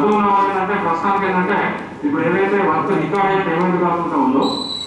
డబ్బులు ఉన్న వాళ్ళు ఏంటంటే ప్రస్తుతానికి ఏంటంటే ఇప్పుడు ఏదైతే వర్క్ రికార్డ్ అయ్యే పేమెంట్ కాకుండా ఉందో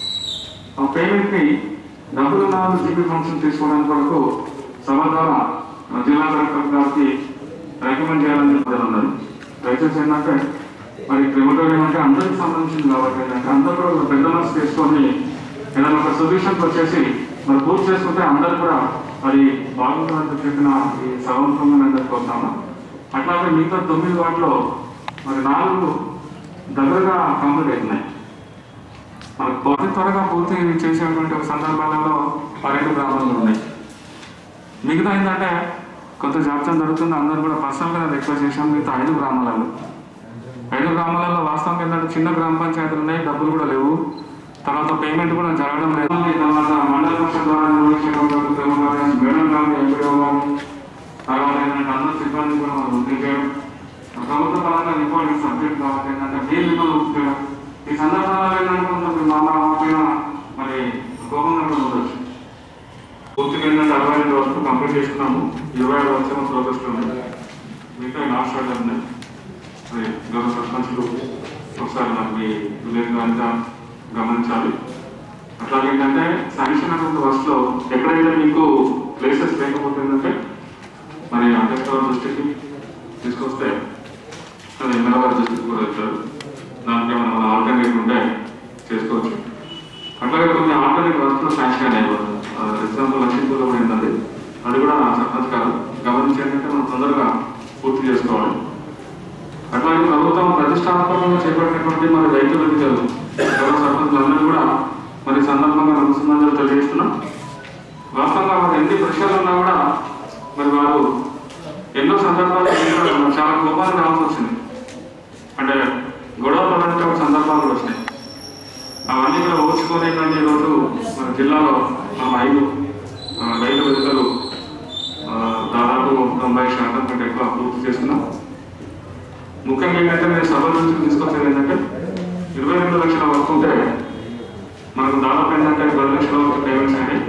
ఆ పేమెంట్ ని డబ్బులు ఉన్న వాళ్ళు జీపీ ఫంక్షన్ తీసుకోవడానికి వరకు సభ ద్వారా ఆ, జిల్లా కలెక్టర్ గారికి రికమెండ్ చేయాలని చెప్పి ఉన్నారు దయచేసి ఏంటంటే మరి క్రిమిటోరియం అంటే అందరికి సంబంధించింది కాబట్టి ఏంటంటే అందరూ కూడా ఒక పెద్ద మనసు తీసుకొని ఏదైనా ఒక సొల్యూషన్కి వచ్చేసి మరి పూర్తి చేసుకుంటే అందరూ కూడా మరి బాగుంటుందని చెప్పిన ఈ సభంతంగా నేను కోరుతాను అట్లాగే మిగతా తొమ్మిది వాటిలో మరి నాలుగు దగ్గరగా కంప్లీట్ అవుతున్నాయి మనకు త్వర త్వరగా పూర్తి చేసేటువంటి ఒక సందర్భాలలో పన్నెండు గ్రామాలు ఉన్నాయి మిగతా ఏంటంటే కొంత జాప్యం జరుగుతుంది అందరూ కూడా పర్సనల్గా రిక్వెస్ట్ చేశాం మిగతా ఐదు గ్రామాలలో ఐదు గ్రామాలలో వాస్తవం ఏంటంటే చిన్న గ్రామ పంచాయతీలు ఉన్నాయి డబ్బులు కూడా లేవు తర్వాత పేమెంట్ కూడా జరగడం లేదు తర్వాత మండల పరిషత్ ద్వారా నిర్వహించేటువంటి దేవాలయం, మేడం కానీ ఎంపీఓ కానీ తర్వాత ఏంటంటే అందరూ సిబ్బంది కూడా మనం వృద్ధి చేయడం ప్రభుత్వ పరంగా ఇంపార్టెంట్ సబ్జెక్ట్ కాబట్టి ఏంటంటే వీళ్ళు కూడా వృద్ధి చేయడం ఈ సందర్భంలో ఏంటంటే కొంచెం మా మా పైన మరి కోపంగా కూడా ఉండొచ్చు పూర్తిగా ఏంటంటే అరవై ఐదు వరకు కంప్లీట్ చేసుకున్నాము ఇరవై ఏడు వచ్చేమో ప్రోగ్రెస్ ఉన్నాయి మిగతా లాస్ట్ షాట్ ఉన్నాయి మరి గౌరవ సర్పంచ్లు ఒకసారి మరి మీ విలేజ్ అంతా గమనించాలి అట్లాగే ఏంటంటే శాంక్షన్ అటువంటి వర్క్స్లో ఎక్కడైతే మీకు ప్లేసెస్ లేకపోతే ఏంటంటే మరి అధ్యక్షుల దృష్టికి తీసుకొస్తే అది ఎమ్మెల్యే వారి దృష్టికి కూడా వచ్చారు దానికి ఏమైనా ఆల్టర్నేట్ ఉంటే చేసుకోవచ్చు అట్లాగే కొన్ని ఆల్టర్నేట్ వర్క్స్ శాంక్షన్ అయ్యాయి ఎగ్జాంపుల్ లక్ష్మీపూర్లో కూడా ఏంటంటే అది కూడా సర్పంచ్ గారు గమనించి ఏంటంటే మనం తొందరగా పూర్తి చేసుకోవాలి అట్లాగే ప్రభుత్వం ప్రతిష్టాత్మకంగా చేపట్టినటువంటి మరి రైతు విద్యలు గౌరవ సర్పంచులందరూ కూడా మరి సందర్భంగా నమస్కారాలు తెలియజేస్తున్నాం వాస్తవంగా మరి ఎన్ని ప్రశ్నలు ఉన్నా కూడా మరి వారు ఎన్నో సందర్భాలు చాలా కోపానికి రావాల్సి వచ్చింది అంటే గొడవ పడడానికి ఒక సందర్భాలు కూడా వచ్చినాయి అవన్నీ కూడా ఓర్చుకొని ఏంటంటే ఈరోజు మన జిల్లాలో మనం ఐదు ఆ, రైతు విధులు దాదాపు తొంభై శాతం కంటే ఎక్కువ పూర్తి చేస్తున్నాం ముఖ్యంగా ఏంటంటే నేను సభ నుంచి తీసుకొచ్చేది ఏంటంటే ఇరవై రెండు లక్షల వరకు ఉంటే మనకు దాదాపు ఏంటంటే పది లక్షల వరకు పేమెంట్స్ అయినాయి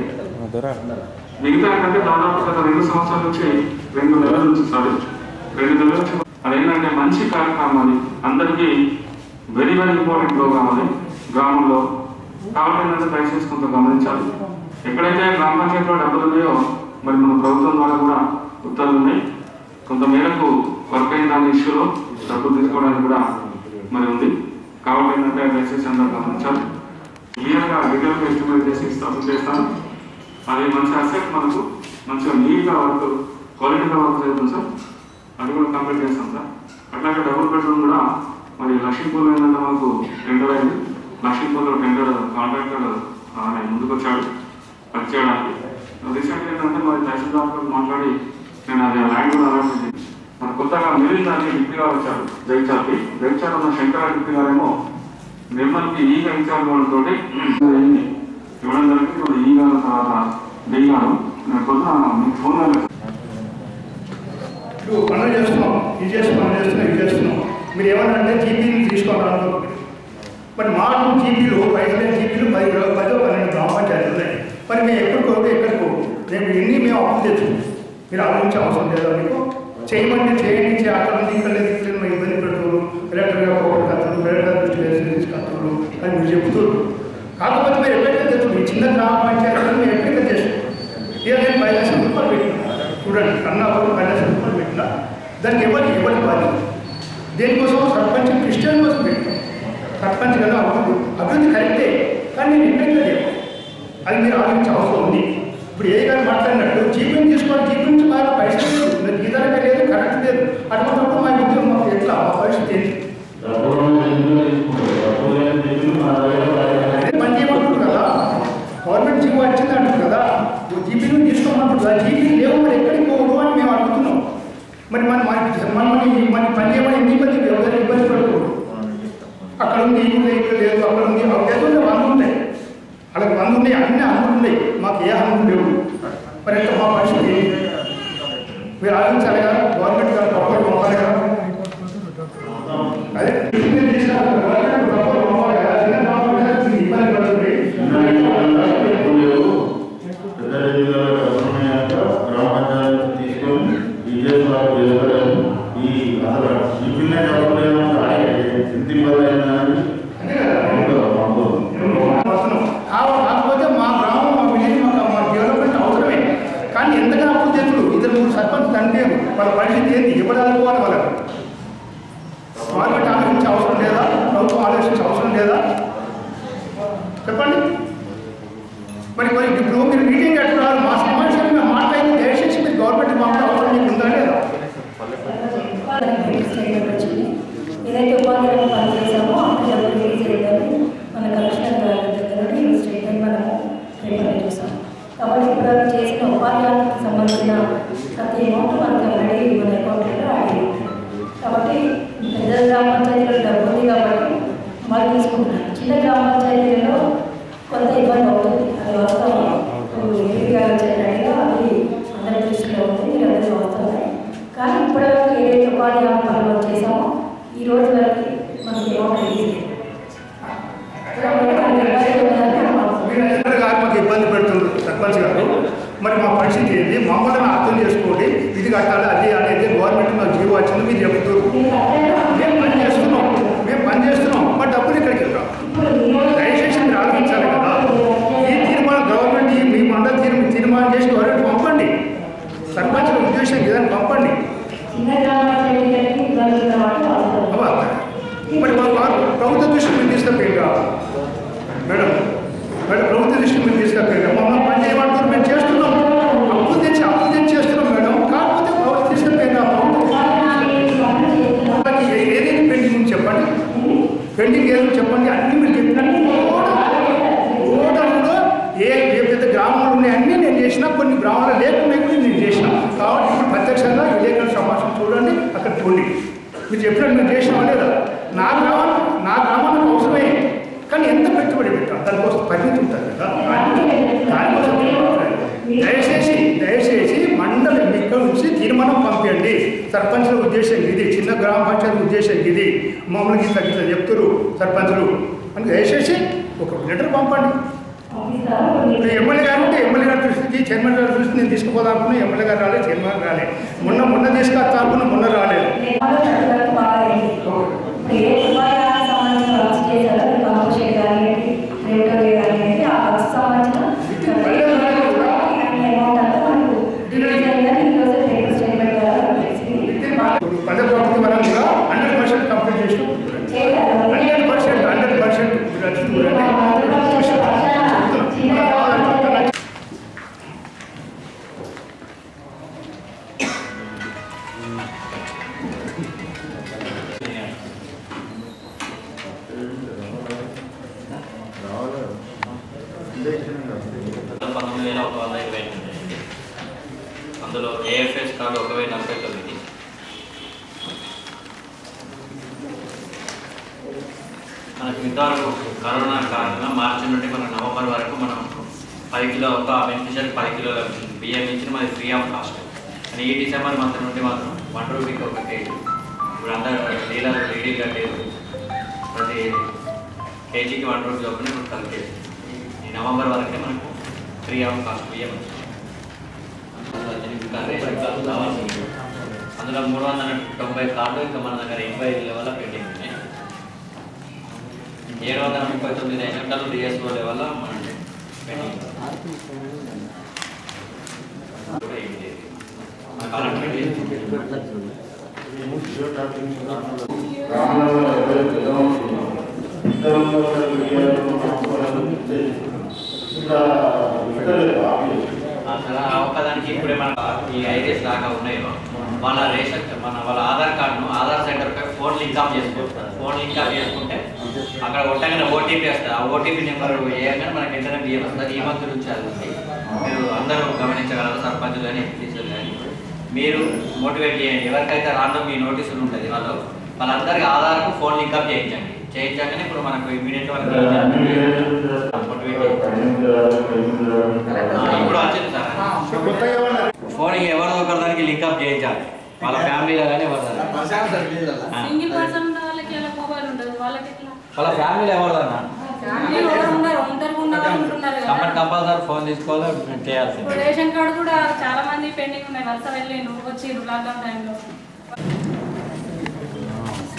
మిగతా ఏంటంటే దాదాపు గత రెండు సంవత్సరాల నుంచి రెండు నెలల నుంచి సారీ రెండు నెలల నుంచి అదేంటంటే మంచి కార్యక్రమం అది అందరికీ వెరీ వెరీ ఇంపార్టెంట్ ప్రోగ్రామ్ అది గ్రామంలో కాబట్టి ఏంటంటే దయచేసి కొంత గమనించాలి ఎక్కడైతే గ్రామ పంచాయతీలో డబ్బులు ఉన్నాయో మరి మన ప్రభుత్వం ద్వారా కూడా ఉత్తర్వులు ఉన్నాయి కొంత మేరకు వర్క్ అయిన దాని ఇష్యూలో డబ్బులు తీసుకోవడానికి కూడా మరి ఉంది కాబట్టి ఏంటంటే దయచేసి అందరూ గమనించాలి క్లియర్గా డీటెయిల్గా ఎస్టిమేట్ చేసి ఇస్తాను చేస్తాను అది మంచి అసెట్ మనకు మంచిగా నీట్గా వర్క్ క్వాలిటీగా వర్క్ చేద్దాం సార్ అది కూడా కంప్లీట్ చేస్తాం సార్ అట్లాగే డబుల్ బెడ్రూమ్ కూడా మరి లక్ష్మీపూర్ ఏంటంటే మనకు టెండర్ అయింది లక్ష్మీపూర్లో టెండర్ కాంట్రాక్టర్ ఆయన ముందుకు వచ్చాడు అది చేయడానికి రీసెంట్గా ఏంటంటే మరి తహసీల్దార్తో మాట్లాడి నేను అది ల్యాండ్ కూడా అలాట్ చేసి మన కొత్తగా మిగిలిన దానికి డిప్టీ గారు వచ్చారు జైచార్కి జైచార్ ఉన్న శంకర డిప్టీ గారేమో నిర్మల్కి ఈ ఇన్ఛార్జ్ వాళ్ళతో ఇవ్వడం జరిగింది ఇప్పుడు ఈ గారు తర్వాత డి గారు నేను పొద్దున మీకు ఫోన్ ఇప్పుడు పనులు చేస్తున్నాం ఇది చేస్తున్నాం అది చేస్తున్నాం ఇది చేస్తున్నాం మీరు ఏమన్నా అంటే జీపీలు తీసుకోవాలి బట్ మాకు జీపీలు పైసలు జీపీలు పది పదో పన్నెండు గ్రామ పంచాయతీలు ఉన్నాయి మరి మేము ఎక్కడికో ఎక్కడికో రేపు ఎన్ని మేము అప్పు తెచ్చుకోం మీరు ఆలోచించే అవసరం లేదా మీకు చేయమంటే చేయండి చే- అక్కడ ఉంది ఇక్కడ లేదు ఇక్కడ లేదు, మేము ఇబ్బంది పెడుతున్నారు ఎలక్ట్రిక్గా పోవడం కథలు బెడగా దృష్టి వేసి కథలు అని మీరు చెప్తున్నారు కాకపోతే మీరు ఎక్కడికి తెచ్చు ఈ చిన్న గ్రామ పంచాయతీలు మీరు ఎక్కడికి తెచ్చు ఇక నేను పది లక్షల రూపాయలు పెట్టినా చూడండి కన్నా ఒక పది లక్షల రూపాయలు పెట్టినా దానికి ఎవరికి ఎవరికి బాధ్యత దేనికోసం సర్పంచ్ క్రిస్టియన్ కోసం పెట్టినా సర్పంచ్ కదా అభివృద్ధి అభివృద్ధి కరెక్టే కానీ నేను ఇబ్బంది లేదు అది మీరు ఆలోచించే అవసరం ఉంది ఇప్పుడు ఏ గారు మాట్లాడినట్టు జీపీని తీసుకోవాలి జీపీ నుంచి బాగా పైసలు లేదు మీరు గీతాలకే లేదు కరెక్ట్ లేదు అటువంటిప్పుడు మా ఉద్యోగం మాకు ఎట్లా మా పరిస్థితి ఏంటి అదే పని చేయమంటుంది కదా గవర్నమెంట్ జీవో వచ్చింది అంటుంది కదా జీపీలు తీసుకోమంటుంది కదా జీపీలు లేవు మరి ఎక్కడికి పోవు అని మేము అడుగుతున్నాం మరి మన మన మన మన పని చేయమని ఎన్ని ఇబ్బంది ఎవరు ఇబ్బంది పడుకోరు అక్కడ ఉంది ఇది ఉంది, ఇక్కడ లేదు అక్కడ ఉంది అక్కడ ఏదో వంద ఉంటాయి వాళ్ళకి వంద ఉన్నాయి అన్ని హంగులు ఉన్నాయి మాకు ఏ హంగులు లేవు మరి ఎట్లా మా పరిస్థితి మీరు ఆలోచించాలి కదా గవర్నమెంట్ గారు గొప్పలు పంపాలి కదా అదే మీరు చేసిన గవర్నమెంట్ గొప్పలు పంపాలి కదా చిన్న గ్రామ పంచాయతీ ఇబ్బంది పడుతుంది గ్రామ పంచాయతీ తీసుకొని విజయవాడ ఈ అసలు సిపిల్నే చదవలేము కానీ ఎంత ఇబ్బంది అయిందని అంతే కదా మాకు వస్తున్నాం. కావ- కాకపోతే మా గ్రామం మా విలేజ్ మాకు మా డెవలప్మెంట్ అవసరమే కానీ ఎంతగా అప్పులు చేతులు ఇద్దరు మూడు సర్పంచ్ తండ్రి వాళ్ళ పరిస్థితి ఏంటి ఎవరు అనుకోవాలి వాళ్ళకి గవర్నమెంట్ ఆలోచించే అవసరం లేదా ప్రభుత్వం ఆలోచించే అవసరం లేదా చెప్పండి మరి మరి ఇప్పుడు మీరు మీటింగ్ కట్టున్నారు మా సమాచారం మేము మాట్లాడి దయచేసి మీరు గవర్నమెంట్ మాట్లాడే అవసరం మీకు ఉందా లేదా స్టేట్మెంట్ వచ్చింది ఏదైతే ఉపాధ్యాయులు పనిచేసామో అందులో రిలీజ్ అయ్యిందని మన కమిషనర్ గారి దగ్గర నుండి ఈ స్టేట్మెంట్ మనము రిప్రజెంట్ చేసాం కాబట్టి ఇప్పుడు అవి చేసిన ఉపాధ్యాయులకు సంబంధించిన ప్రతి అమౌంట్ మనకి ఆల్రెడీ మన అకౌంట్లో యాడ్ అయ్యింది కాబట్టి పెద్ద గ్రామ పంచాయతీలో డబ్బు ఉంది కాబట్టి వాళ్ళు తీసుకుంటున్నారు చిన్న గ్రామ పంచాయతీలలో కొంత ఇబ్బంది అవుతుంది అది వాస్తవం ఇప్పుడు ఎంపీ గారు చెప్పినట్టుగా అది అందరి దృష్టిలో ఉంది మీరు అందరూ వాస్తవమే కానీ ఇప్పటివరకు ఏదైతే ఉపాధి హామీ పనులు చేశామో ఈ రోజు వరకు మనకి అమౌంట్ రిలీజ్ అయ్యింది. కాబట్టి మనకి ఇబ్బంది ఉందని అనుకుంటున్నాం. మీరు అందరూ కాదు మాకు ఇబ్బంది పెడుతున్నారు సర్పంచ్ గారు మరి మా పరిస్థితి ఏంటి మమ్మల్ని అర్థం చేసుకోండి ఇది కట్టాలి అది అనేది గవర్నమెంట్ మాకు జీవో వచ్చింది మీరు చెప్తారు మీరు అర్థంగా మేము పని చేస్తున్నాం మేము పని చేస్తున్నాం మా డబ్బులు ఇక్కడికి వెళ్తాం ఇప్పుడు ఈ రోజు దయచేసి మీరు ఆలోచించాలి కదా ఈ తీర్మానం గవర్నమెంట్ ఈ- మీ మండల తీర్మ తీర్మానం చేసి గవర్నమెంట్ పంపండి సర్పంచ్ల ఉద్దేశం ఇదని పంపండి చిన్న గ్రామ పంచాయతీలకి ఇబ్బంది ఉన్న వాళ్ళు వాస్తవం. అవ్వ. మరి మా మా ప్రభుత్వ దృష్టి మీరు తీసుకపోయిందా మేడం మేడం ప్రభుత్వ దృష్టి మీరు తీసుకపోయిందా మమ్మల్ని పని చేయమంటారు మేము చేస్తున్నాం అప్పు తెచ్చి అప్పు తెచ్చి చేస్తున్నాం మేడం కాకపోతే ప్రభుత్వం తీసుకపోయిందా ప్రభుత్వం వాళ్ళకి ఏ- ఏదైనా పెండింగ్ ఉంది చెప్పండి పెండింగ్ ఏదో చెప్పండి అన్ని మీరు చెప్పినట్టు ఓటర్లో ఏ ఏ పెద్ద గ్రామాలు ఉన్నాయి అన్నీ నేను చేసిన కొన్ని గ్రామాలు లేకుండా కూడా నేను చేసిన కాబట్టి ఇప్పుడు ప్రత్యక్షంగా విలేకరుల సమావేశం చూడండి అక్కడ చూడండి మీరు చెప్పినట్టు నేను చేసినా లేదా నా గ్రామం నా గ్రామానికి అవసరమే కానీ ఎంత పెట్టుబడి పెట్టాం దానికోసం పరిమితి ఉంటుంది కదా దాని- దానికోసం మాట్లాడాలి. దయచేసి దయచేసి మండల ఎన్నిక నుంచి తీర్మానం పంపించండి సర్పంచుల ఉద్దేశం ఇది చిన్న గ్రామ పంచాయతీ ఉద్దేశం ఇది మామూలుగా ఇంత ఇట్లా చెప్తారు సర్పంచులు అని దయచేసి ఒక లెటర్ పంపండి పంపిస్తారు. ఇప్పుడు ఎమ్మెల్యే గారు ఉంటే ఎమ్మెల్యే గారి దృష్టికి చైర్మన్ గారి దృష్టికి నేను తీసుకుపోదాం అనుకున్నా ఎమ్మెల్యే గారు రాలేదు చైర్మన్ గారు రాలేదు మొన్న మొన్న తీసుకొస్తా అనుకున్నా మొన్న రాలేదు లేకుండా చదువులకు బాగా అయింది. ఇప్పుడు ఏ ఉపాయాలకు సంబంధించిన వర్క్స్ చేశారో మీరు కంపోజిషన్ కానివ్వండి రెవెన్యూ కానివ్వండి ఆ వర్క్స్ సంబంధించిన అమౌంట్ అంతా మనకు రిలీజ్ అయిందని ఈరోజు పేపర్ స్టేట్మెంట్ ద్వారా తెలిసింది ఇప్పుడు పదే ప్రభుత్వం పరంగా హండ్రెడ్ పర్సెంట్ కంప్లీట్ చేసి హండ్రెడ్ పర్సెంట్ హండ్రెడ్ పర్సెంట్ పంతొమ్మిది వేల ఒక వంద ఇరవై ఎనిమిది అందులో ఏఎఫ్ఎస్ కార్డు ఒక వెయ్యి నలభై తొమ్మిది మనకి ఇంతవరకు కరోనా కారణంగా మార్చి నుండి మన నవంబర్ వరకు మనం పది కిలో ఒక బెనిఫిషియర్ పది కిలోల బియ్యం ఇచ్చిన మనకి ఫ్రీ ఆఫ్ కాస్ట్ కానీ ఈ డిసెంబర్ మంత్ నుండి మాత్రం వన్ రూపీకి ఒక కేజీ ఇప్పుడు అందరు డీలర్ లేడీ కట్టేది ప్రతి కేజీకి వన్ రూపీ చొప్పున ఇప్పుడు కలిపేది ఈ నవంబర్ వరకే మనకు ఫ్రీ ఆఫ్ కాస్ట్ బియ్యం వచ్చింది. ఇంకా రేషన్ కార్డు కావాల్సింది అందులో మూడు వందల తొంభై కార్డు ఇంకా మన దగ్గర ఎనభై లెవెల్ పెండింగ్ ఉన్నాయి ఏడు వందల ముప్పై తొమ్మిది రేషన్ కార్డు డిఎస్ఓ లెవెల్ మన పెండింగ్ కూడా ఏం లేదు. మన కరెంట్ బిల్ అసలు ఆ ఒక్కదానికి ఇప్పుడే మన ఈ ఐడియాస్ దాకా ఉన్నాయో వాళ్ళ రేషన్ మన వాళ్ళ ఆధార్ కార్డును ఆధార్ సెంటర్ పై ఫోన్ లింక్ అప్ చేసుకుంటారు ఫోన్ లింక్ అప్ చేసుకుంటే అక్కడ కొట్టగానే ఓటీపీ వస్తుంది ఆ ఓటీపీ నెంబర్ వేయగానే మనకి వెంటనే బియ్యం వస్తుంది ఈ మంత్ నుంచి అది ఉంది. మీరు అందరూ గమనించగలరు సర్పంచులు కానీ ఎంపీసీలు కానీ మీరు మోటివేట్ చేయండి ఎవరికైతే రాండో మీ నోటీసులు ఉంటుంది వాళ్ళు వాళ్ళందరికీ ఆధార్కు ఫోన్ లింక్ అప్ చేయించండి చేయించగానే ఇప్పుడు మనకు ఇమీడియట్ వాళ్ళకి మోటివేట్ ఇప్పుడు వచ్చింది సార్ కొత్తగా ఏమన్నా ఫోన్ ఎవరిదో ఒకరి దానికి లింక్ అప్ చేయించాలి వాళ్ళ ఫ్యామిలీలో కానీ ఎవరి సింగిల్ పర్సన్ ఉన్న వాళ్ళకి ఎలా మొబైల్ ఉండదు వాళ్ళకి ఎట్లా వాళ్ళ ఫ్యామిలీలో ఎవరిదన్నా ఫ్యామిలీ ఎవరు ఉండరు ఒంటరిగా ఉన్న వాళ్ళు ఉంటున్నారు కదా కంపల్సరీ కంపల్సరీ ఫోన్ తీసుకోవాలి చేయాల్సింది ఇప్పుడు రేషన్ కార్డు కూడా చాలా మంది పెండింగ్ ఉన్నాయి వరుస వెళ్ళిండు వచ్చిండ్రు లాక్డౌన్ టైంలో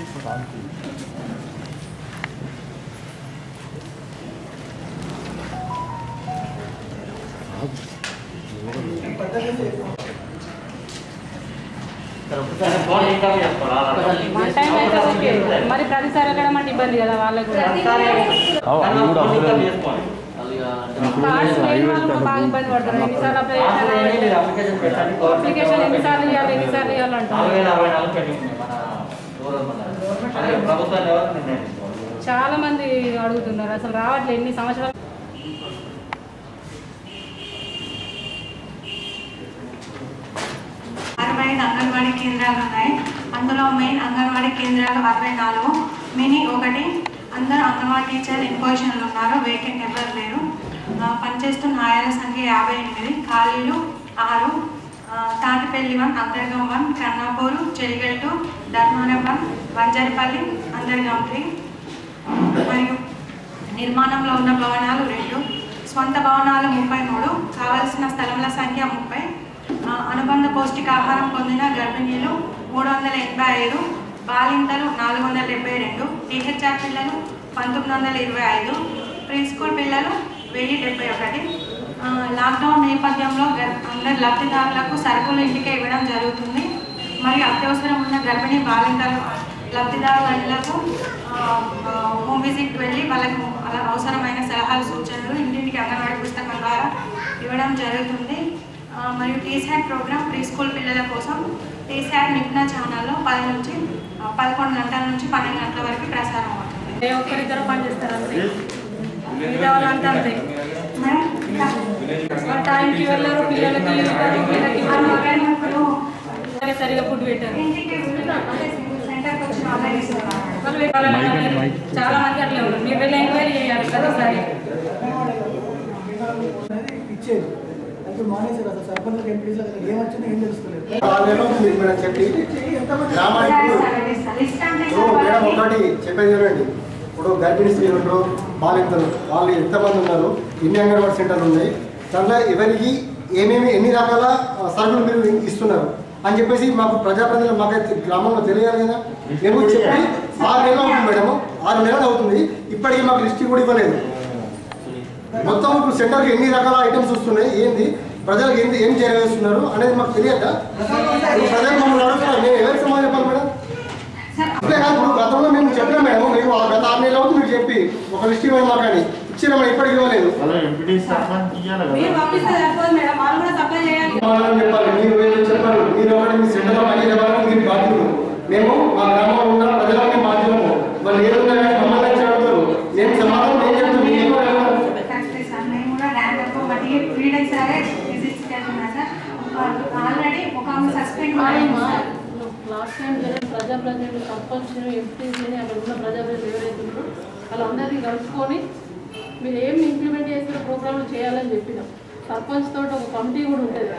ఫోన్ ఇంకా చేసుకోవాలి వన్ టైం అయితే ఓకే మరి ప్రతిసారి వెళ్ళడం అంటే ఇబ్బంది కదా వాళ్ళకు కూడా కార్డ్స్ లేని వాళ్ళు కూడా బాగా ఇబ్బంది పడతారు ఎన్నిసార్లు అప్లై చేయాలి అప్లికేషన్ ఎన్నిసార్లు ఇవ్వాలి ఎన్నిసార్లు ఇవ్వాలంటారు ప్రభుత్వాన్ని ఎవరు నిర్ణయించుకోవాలి చాలా మంది అడుగుతున్నారు అసలు రావట్లేదు ఎన్ని సంవత్సరాలు అరవై ఐదు అంగన్వాడీ కేంద్రాలు ఉన్నాయి అందులో మెయిన్ అంగన్వాడీ కేంద్రాలు అరవై నాలుగు మినీ ఒకటి అందరూ అంగన్వాడీ టీచర్ ఇన్ పొజిషన్లు ఉన్నారు వేకెంట్ ఎవరు లేరు ఆ, పనిచేస్తున్న ఆయాల సంఖ్య యాభై ఎనిమిది ఖాళీలు ఆరు ఆ, Tatipalli one Antargam one Kannapur Cheligattu Dharmaram one Vanjaripalli Antargam three మరియు నిర్మాణంలో ఉన్న భవనాలు రెండు స్వంత భవనాలు ముప్పై మూడు కావలసిన స్థలముల సంఖ్య ముప్పై ఆ, అనుబంధ పౌష్టికాహారం పొందిన గర్భిణీలు మూడు వందల ఎనభై ఐదు బాలింతలు నాలుగు వందల డెబ్బై రెండు టీహెచ్ఆర్ పిల్లలు పంతొమ్మిది వందల ఇరవై ఐదు ప్రీ స్కూల్ పిల్లలు వెయ్యి డెబ్బై ఒకటి ఆ, లాక్డౌన్ నేపథ్యంలో గర్- అందరి లబ్ధిదారులకు సరుకులు ఇంటికే ఇవ్వడం జరుగుతుంది మరియు అత్యవసరం ఉన్న గర్భిణీ బాలింతలు లబ్ధిదారుల ఇళ్లకు ఆ, ఆ, హోమ్ విజిట్ వెళ్ళి వాళ్ళకు అలా అవసరమైన సలహాలు సూచనలు ఇంటింటికి అంగన్వాడీ పుస్తకం ద్వారా ఇవ్వడం జరుగుతుంది ఆ, మరియు టీసాట్ ప్రోగ్రామ్ ప్రీ స్కూల్ పిల్లల కోసం టీసాట్ నిపుణ ఛానల్లో పది నుంచి ఆ, పదకొండు గంటల నుంచి పన్నెండు గంటల వరకు ప్రసారం అవుతుంది ఏ ఒక్కరిద్దరు పని చేస్తారు అంతే మిగతా వాళ్ళంతా అంతే మేడం ఇంకా వాళ్ళు టైంకి వెళ్ళరు పిల్లలకి ఇవ్వరు, వీళ్ళకి వాళ్ళు ఇవ్వరు. ఒకరినొకరు సరిగా సరిగా ఫుడ్ పెట్టారు ఇంటికి అంటే సెంటర్కి వచ్చి ఆన్లైన్ ఇస్తున్నారు వాళ్ళు పెట్టాలి. చాలా మంది అట్లే ఉన్నారు మీరు వెళ్ళి ఎంక్వైరీ చేయాలి ప్రతిసారి అనేది ఇచ్చేది అయితే మానేశారు అసలు సర్పంచ్ ఎంపీస్ ఏమొచ్చిందో ఏం తెలుస్తలేదు వాళ్ళేమో మీరు మేడం చెప్పి గ్రామానికి లిస్ట్ అంటే ఇప్పుడు మేడం ఒకటి చెప్పేది చూడండి ఇప్పుడు గర్భిణీ స్త్రీలు ఉంటారు బాలింతలు వాళ్ళు ఎంతమంది ఉన్నారు ఎన్ని అంగన్వాడీ సెంటర్లు ఉన్నాయి దాంట్లో ఎవరికి ఏమేమి ఎన్ని రకాల ఆ, సరుకులు మీరు ఇస్తున్నారు అని చెప్పేసి మాకు ప్రజాప్రతినిధులు మాకైతే గ్రామంలో తెలియాలి కదా మేము చెప్పి ఆరు నెలలు అవుతుంది మేడం ఆరు నెలలు అవుతుంది ఇప్పటికీ మాకు లిస్ట్ కూడా ఇవ్వలేదు మొత్తం ఇప్పుడు సెంటర్కి ఎన్ని రకాల ఐటమ్స్ వస్తున్నాయి ఏంది ప్రజలకు ఏంది ఏం చేరవేస్తున్నారు అనేది మాకు తెలియక ఇప్పుడు ప్రజలు మమ్మల్ని అడుగుతున్నారు మేము ఎవరికి సమాధానం చెప్పాలి మేడం ఇట్లే కాదు ఇప్పుడు గతంలో మేము చెప్పినాం మేడం మేము ఆ గత ఆరు నెలలు అవుతుంది మీరు చెప్పి ఒక లిస్ట్ ఇవ్వండి మాకు అని ఇచ్చినా మేడం ఇప్పటికి ఇవ్వలేదు వాళ్ళ ఎంపీటీ సర్పంచ్ ఇయ్యాలి మీరు కదా పంపిస్తే సరిపోదు మేడం వాళ్ళు కూడా సప్లై చేయాలి సమాధానం చెప్పాలి మీరు వేరే చెప్పాలి మీరు ఒకటి మీ సెంటర్లో పని చేయాలని మీరు బాధ్యులు మేము మా గ్రామంలో ఉన్న ప్రజలకు మేము బాధ్యులము వాళ్ళు ఏదన్నా కానీ మమ్మల్ని వచ్చి అడుగుతారు నేను సమాధానం నేను చెప్తాను మీరు కూడా అడగాలి. కరెక్టే సార్ మేము కూడా ర్యాంక్ మట్టి త్రీ డేస్ సరే విజిట్స్ చేస్తున్నాం సార్ ఆల్రెడీ ఒక ఆమె సస్పెండ్ లాస్ట్ టైం జరిగిన ప్రజాప్రతినిధులు సర్పంచ్ ఎంపీసీని అక్కడ ఉన్న ప్రజాప్రతినిధులు ఎవరైతే ఉన్నారో వాళ్ళందరినీ కలుసుకొని మీరు ఏం ఇంప్లిమెంట్ చేసిన ప్రోగ్రాంలు చేయాలని చెప్పినాం సర్పంచ్ తోటి ఒక కమిటీ కూడా ఉంటుంది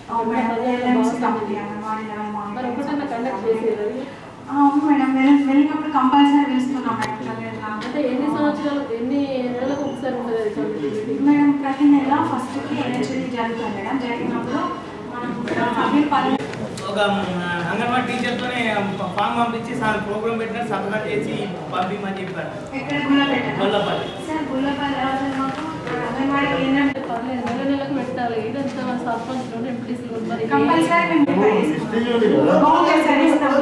మరి ఒకటన్నా కండక్ట్ చేసేది అది అవును మేడం వెళ్ళి- వెళ్ళినప్పుడు కంపల్సరీ పిలుస్తున్నాం మేడం అంటే ఎన్ని సంవత్సరాలు ఎన్ని నెలలకు ఒకసారి ఉంటుంది అది కమిటీ మేడం ప్రతి నెల ఫస్ట్కి ఎన్హెచ్డి జరుగుతుంది మేడం జరిగినప్పుడు మనం సభ్యులు పది ఒక అంగన్వాడీ టీచర్తోనే ఫామ్ పంపించి సార్ ప్రోగ్రామ్ పెట్టిన సంతకం చేసి పంపించమని చెప్పారు ఎక్కడ గుల్లపేట గొల్లపల్లి సార్ గుల్లపల్లి రావాల్సిన మాకు అంగన్వాడీ కేంద్రం పర్లేదు నెల నెలకు పెట్టాలి ఇదంతా మన సర్పంచ్లు ఎంపీటీసీలు మరి కంపల్సరీ మేము ప్రిపేర్ లిస్ట్ చేస్తాం ఇవ్వాలి కదా ఓకే సార్ ఇస్తాం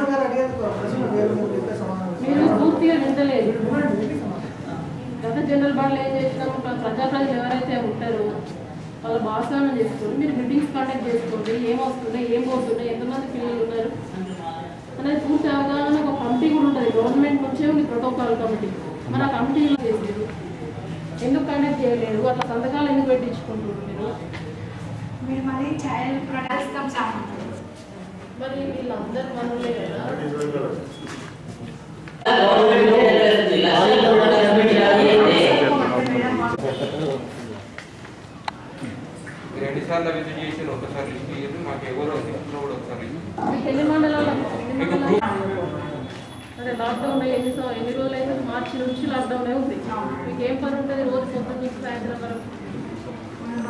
మీరు పూర్తిగా వింటలేదు గత జనరల్ బాడీలో ఏం చేసినాము ప్రజాప్రతినిధులు ఎవరైతే ఉంటారో వాళ్ళ భాషను చేసుకొని మీరు మీటింగ్స్ కండక్ట్ చేసుకోండి ఏం వస్తున్నాయి ఏం పోతున్నాయి ఎంతమంది పిల్లలు ఉన్నారు అనేది పూర్తి అవగాహన ఒక కమిటీ కూడా ఉంటుంది గవర్నమెంట్ నుంచే ఉంది ప్రోటోకాల్ కమిటీ మన ఆ కమిటీలో చేసేది ఎందుకు కండక్ట్ చేయలేదు అట్లా సంతకాలు ఎందుకు పెట్టించుకుంటున్నారు మీరు మీరు మళ్ళీ చైల్డ్ ప్రొటెక్ట్ ఇస్తాం సార్ మరి వీళ్ళందరూ మనలే కదా రెండు సార్లు విజిట్ చేసి ఒకసారి లిస్ట్ ఇయ్యండి మాకు ఎవరో లిస్ట్లో కూడా ఒకసారి మీకు ఎన్ని మండలాలు ఎన్ని మండలాలు అదే లాక్డౌన్ ఎన్ని సం- ఎన్ని రోజులు అయితే మార్చి నుంచి లాక్డౌన్ ఉంది మీకు ఏం పని ఉంటుంది రోజు పొద్దున్న నుంచి సాయంత్రం వరకు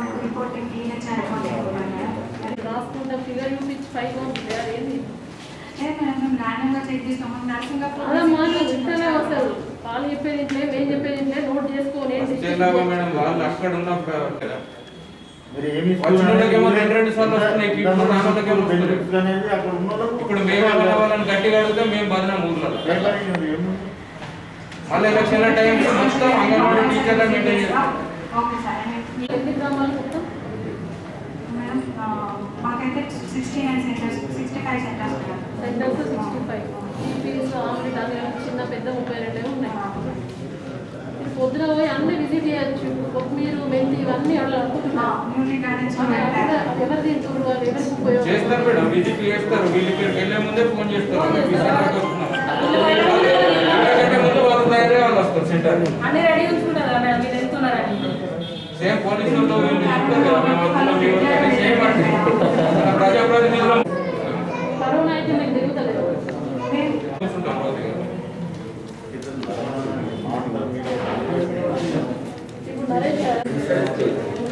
రిపోర్టింగ్ టీహెచ్ఆర్ రిపోర్టింగ్ అది రాసుకుంటే ఫిగర్ చూపించి పైకి ఉంటుంది అదేంటి లేదు మేడం మేము ర్యాండమ్గా చెక్ చేస్తాము నర్సింగ్ అదే మాట వింటనే వస్తారు వాళ్ళు చెప్పేది ఇంట్లో మేము చెప్పేది ఇంట్లో నోట్ చేసుకొని వచ్చేలాగా మేడం వాళ్ళు అక్కడ ఉన్న కదా మీరు ఏమి వచ్చిన వాళ్ళకేమో రెండు రెండు సార్లు వస్తున్నాయి కిట్లు రాని వాళ్ళకేమో వస్తున్నాయి. బెనిఫిట్స్ అనేది అక్కడ ఉన్న వాళ్ళకు ఇప్పుడు మేము అడిగిన వాళ్ళని గట్టిగా అడిగితే మేము బదనాం ఊర్లో మళ్ళీ ఎలక్షన్ల టైం మొత్తం అంగన్వాడీ టీచర్లు మెయింటైన్ చేస్తాం ఓకే సార్ ఎన్ని గ్రామాలు మొత్తం మేడం ఆ, మాకైతే sixty nine centres sixty five centres ఉన్నాయి centres sixty five EPS omelette అన్ని చిన్న పెద్ద ముప్పై రెండే ఉన్నాయి మీరు పొద్దున పోయి అన్ని విజిట్ చేయొచ్చు ఒక మీరు మెంతి ఇవన్నీ అట్లా అనుకుంటున్నాం న్యూట్రీ గార్డెన్స్ ఎవరు తింటున్నారు వాళ్ళు ఎవరికి ఉపయోగం చేస్తారు మేడం విజిట్ చేస్తారు వీళ్ళు ఇక్కడికి వెళ్ళే ముందే ఫోన్ చేస్తారు మేము ఈ సెంటర్కి వస్తున్నాం ఎందుకంటే ముందు వాళ్ళు తయారై వాళ్ళు వస్తారు సెంటర్ అన్ని రెడీ ఉంచుకుంటారా మేడం మీరు వెళ్తున్నారని సేమ్ పోలీసు వాళ్ళు వీళ్ళు చెప్తారు కదా మేము వస్తున్నాం మీ ఊరికి అని సేమ్ అంటే మన ప్రజాప్రతినిధులు కరోనా అయితే మీకు తిరుగుతలేదు చూస్తుంటాం కొద్దిగా. ఇప్పుడు నరేష్ గారు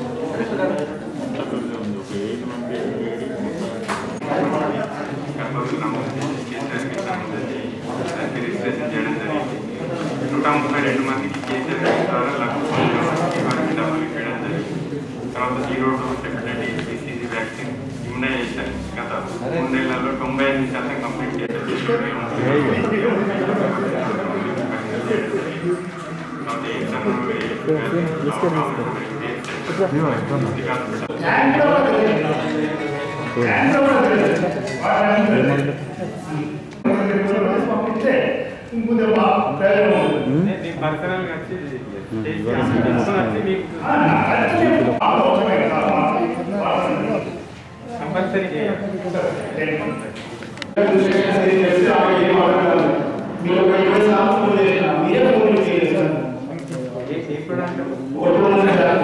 రిజిస్ట్రేషన్ చేయడం జరిగింది నూట ముప్పై రెండు మందికి కేసీఆర్ గారి ద్వారా లక్ష పన్నెండు మందికి వారికి డబ్బులు ఇవ్వడం జరిగింది తర్వాత zero dose hepatitis BCG vaccine immunisation గత మూడు నెలల్లో తొంభై ఎనిమిది శాతం కంప్లీట్ పంపిస్తే ఇంకొంచెం బాగా ప్రయోజనం ఉంటుంది. ఆ, నాకు అర్థమే. ఆలోచనే కదా. కంపల్సరీ చేయాలి మీరు ఒక ఇరవై సార్లు ఫోన్ చేసినా, మీరే ఫోన్ చేయలేదు సార్. ఒకటి ఉంది సార్.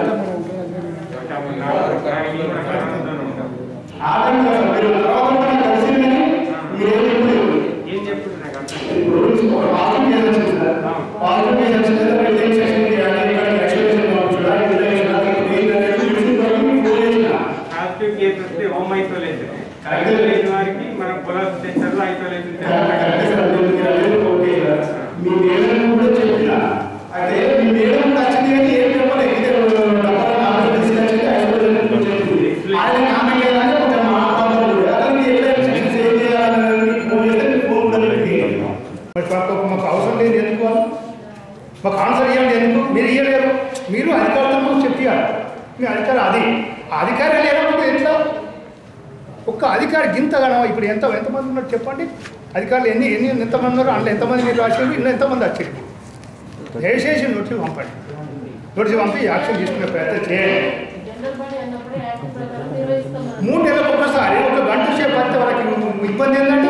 ఆగండి సార్, మీరు తర్వాత కూడా కలిసి మీరేం చెప్పలేదు. ఇప్పుడు ఒక పాజిటివ్ కేసు వచ్చింది సార్. పాజిటివ్ కేసు వచ్చిన తర్వాత మీరు ఏం సెక్షన్ చేయాలి, ఇక్కడ ఎక్స్ప్లెనేషన్ పంపించాలి, ఇలా చేయాలి, ఇప్పుడు ఏంటనేది తెలుసుకుంటారు, మీకు ఫోన్ చేసినా. పాజిటివ్ కేసు వస్తే హోమ్ ఐసోలేషన్ ఐసోలేషన్ వారికి మనం పొలం సెంటర్లో ఐసోలేషన్ కరెక్ట్ సార్, మీరు మీరు అనేది ఓకే సార్. మీ మేడం కూడా చెప్పిన అయితే మీ మేడం కూడా వచ్చింది కానీ ఏం చెప్పలేదు ఇదే డబ్బాలో నాలుగు తీసుకొచ్చింది ఐసోలేషన్ చెప్పింది ఆయన కామెంట్ లేదని కొంచెం మాట్లాడాలి అతనికి ఎట్లా సెక్షన్స్ ఏం చేయాలని ఫోన్ చేస్తే మీ ఫోన్ కూడా లేదు. మరి పాపం మాకు అవసరం లేదు ఎందుకు వాళ్ళు? మాకు ఆన్సర్ ఇవ్వండి ఎందుకు మీరు ఇవ్వలేరు మీరు అధికారులతో మాకు చెప్పారు మీ అధికారం అది ఆ అధికారం లేనప్పుడు ఎట్లా ఒక్క అధికారి గింతగానో ఇప్పుడు ఎంత ఎంతమంది ఉన్నారు చెప్పండి అధికారులు ఎన్ని ఎన్ని ఎంతమంది ఉన్నారు అందులో ఎంతమంది మీరు రాసిండ్రు ఇన్ని ఎంతమంది వచ్చారు దయచేసి నోటీస్ పంపండి నోటీస్ పంపి యాక్షన్ తీసుకునే ప్రయత్నం చేయండి జనరల్ బాడీ అన్నప్పుడే యాక్ట్ ప్రకారం నిర్వహిస్తాం మనం. మూడు నెలలకు ఒకసారి ఒక గంట సేపు పడితే వాళ్ళకి ఇబ్బంది ఏంటంటే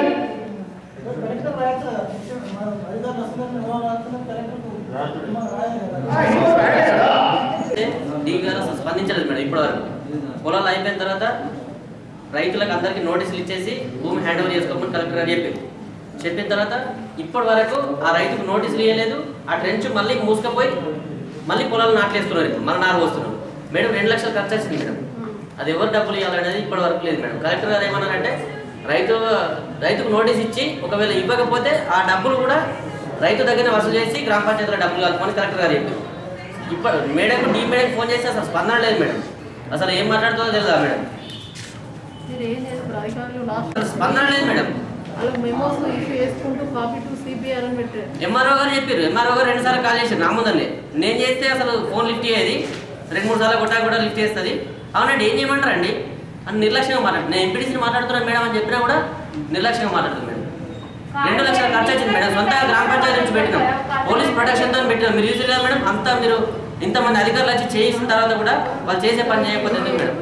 డీ గారు అసలు స్పందించలేదు మేడం ఇప్పటివరకు పొలాలు అయిపోయిన తర్వాత రైతులకు అందరికీ నోటీసులు ఇచ్చేసి భూమి హ్యాండ్ ఓవర్ చేసుకోమని కలెక్టర్ గారు చెప్పారు చెప్పిన తర్వాత ఇప్పటి వరకు ఆ రైతుకు నోటీసులు ఇవ్వలేదు ఆ ట్రెంచ్ మళ్ళీ మూసుకపోయి మళ్ళీ పొలాలు నాట్లేస్తున్నారు ఇప్పుడు మళ్ళీ నారు పోస్తున్నారు మేడం రెండు లక్షలు ఖర్చు వచ్చింది మేడం అది ఎవరు డబ్బులు ఇవ్వాలనేది ఇప్పటి వరకు లేదు మేడం కలెక్టర్ గారు ఏమన్నారంటే రైతు రైతుకు నోటీస్ ఇచ్చి ఒకవేళ ఇవ్వకపోతే ఆ డబ్బులు కూడా రైతు దగ్గర వసూలు చేసి గ్రామ పంచాయతీలో డబ్బులు కలుపుకొని కలెక్టర్ గారు చెప్పారు ఇప్పుడు మేడం డీ మేడం ఫోన్ చేస్తే అసలు స్పందన లేదు మేడం అసలు ఏం మాట్లాడుతుందో తెలుసా మేడం మీరు ఏం చేస్తారు అధికారులు లాస్ట్ స్పందన లేదు మేడం వాళ్ళకి మెమోస్ ఇష్యూ చేసుకుంటూ కాపీ టు సిపిఆర్ అని పెట్టారు ఎంఆర్ఓ గారు చెప్పారు ఎంఆర్ఓ గారు రెండు సార్లు కాల్ చేశారు నా ముందరనే నేను చేస్తే అసలు ఫోన్ లిఫ్ట్ చేయదు రెండు మూడు సార్లు కొట్టా కూడా లిఫ్ట్ చేస్తుంది అవునండి ఏం చేయమంటారండి అని నిర్లక్ష్యంగా మాట్లాడు నేను ఎంపీడీసీని మాట్లాడుతున్నాను మేడం అని చెప్పినా కూడా నిర్లక్ష్యంగా మాట్లాడుతుంది మేడం రెండు లక్షల ఖర్చు వచ్చింది మేడం సొంతంగా గ్రామ పంచాయతీ నుంచి పెట్టినాం పోలీస్ ప్రొటెక్షన్తో పెట్టినాం మీరు చూసి కదా మేడం అంతా మీరు ఇంతమంది అధికారులు వచ్చి చేసిన తర్వాత కూడా వాళ్ళు చేసే పని చేయకపోతే ఎందుకు మేడం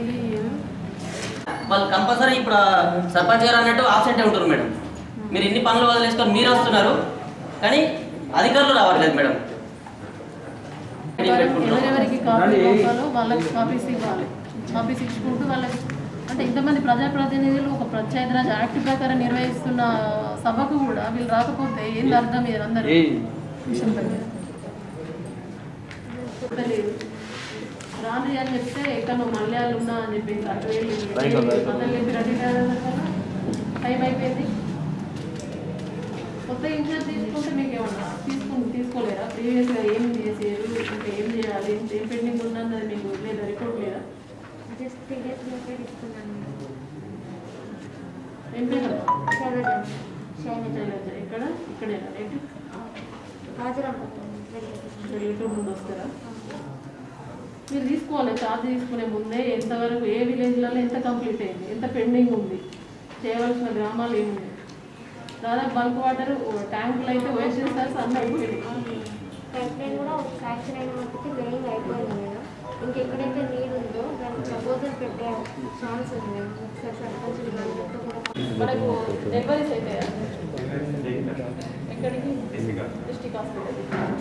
వాళ్ళు కంపల్సరీ ఇప్పుడు ఆ సర్పంచ్ గారు అన్నట్టు ఆబ్సెంటే ఉంటారు మేడం మీరు ఇన్ని పనులు వదిలేసుకొని మీరు వస్తున్నారు కానీ అధికారులు రావట్లేదు మేడం ఎవరెవరికి కాపీ పంపాలో వాళ్ళకి కాపీస్ ఇవ్వాలి కాపీస్ ఇచ్చుకుంటూ వాళ్ళకి అంటే ఇంతమంది ప్రజాప్రతినిధులు ఒక పంచాయతీరాజ్ యాక్ట్ ప్రకారం నిర్వహిస్తున్న సభకు కూడా వీళ్ళు రాకపోతే ఏంది అర్థం మీరు అందరూ చెప్పలేదు రాని అని చెప్తే ఎక్కడో మలయాళం ఉన్నా అని చెప్పింది అటు వెళ్ళి రైట్, రైట్. మళ్ళీ చెప్పి రెడీ టైం అయిపోయింది కొత్త ఇన్సూరెన్స్ తీసుకుంటే మీకు ఏమన్నా తీసుకుని తీసుకోలేరా ప్రీవియస్గా ఏం చేసారు ఇంకా ఏం చేయాలి ఏం పెండింగ్ ఉన్నది మీకు లేదా రిపోర్ట్ లేదా జస్ట్ త్రీ డేస్ లోపే తీసుకున్నాను ఏం పేరు శైలజ శైలజ శైలజ ఎక్కడ ఇక్కడేనా ఏంటి రాజరామపట్నం యూట్యూబ్ నుండి వస్తారా మీరు తీసుకోవాలి ఛార్జ్ తీసుకునే ముందే ఎంతవరకు ఏ విలేజ్లలో ఎంత కంప్లీట్ అయింది ఎంత పెండింగ్ ఉంది చేయవలసిన గ్రామాలు ఏముంది దాదాపు బల్క్ వాటర్ ట్యాంకులు అయితే వేస్ట్ సార్స్ అన్నీ అయిపోయినాయి పైప్ లైన్ కూడా శాంక్షన్ అయిన మట్టుకి లేయింగ్ అయిపోయింది మేడం ఇంకెక్కడైతే నీరు ఉందో దానికి ప్రపోజల్ పెట్టే ఛాన్స్ ఉంది మేడం ఒకసారి సర్పంచ్ వాళ్ళతో కూడా మనకు డెలివరీస్ అయితే ఎక్కడికి డిస్టిక్ హాస్పిటల్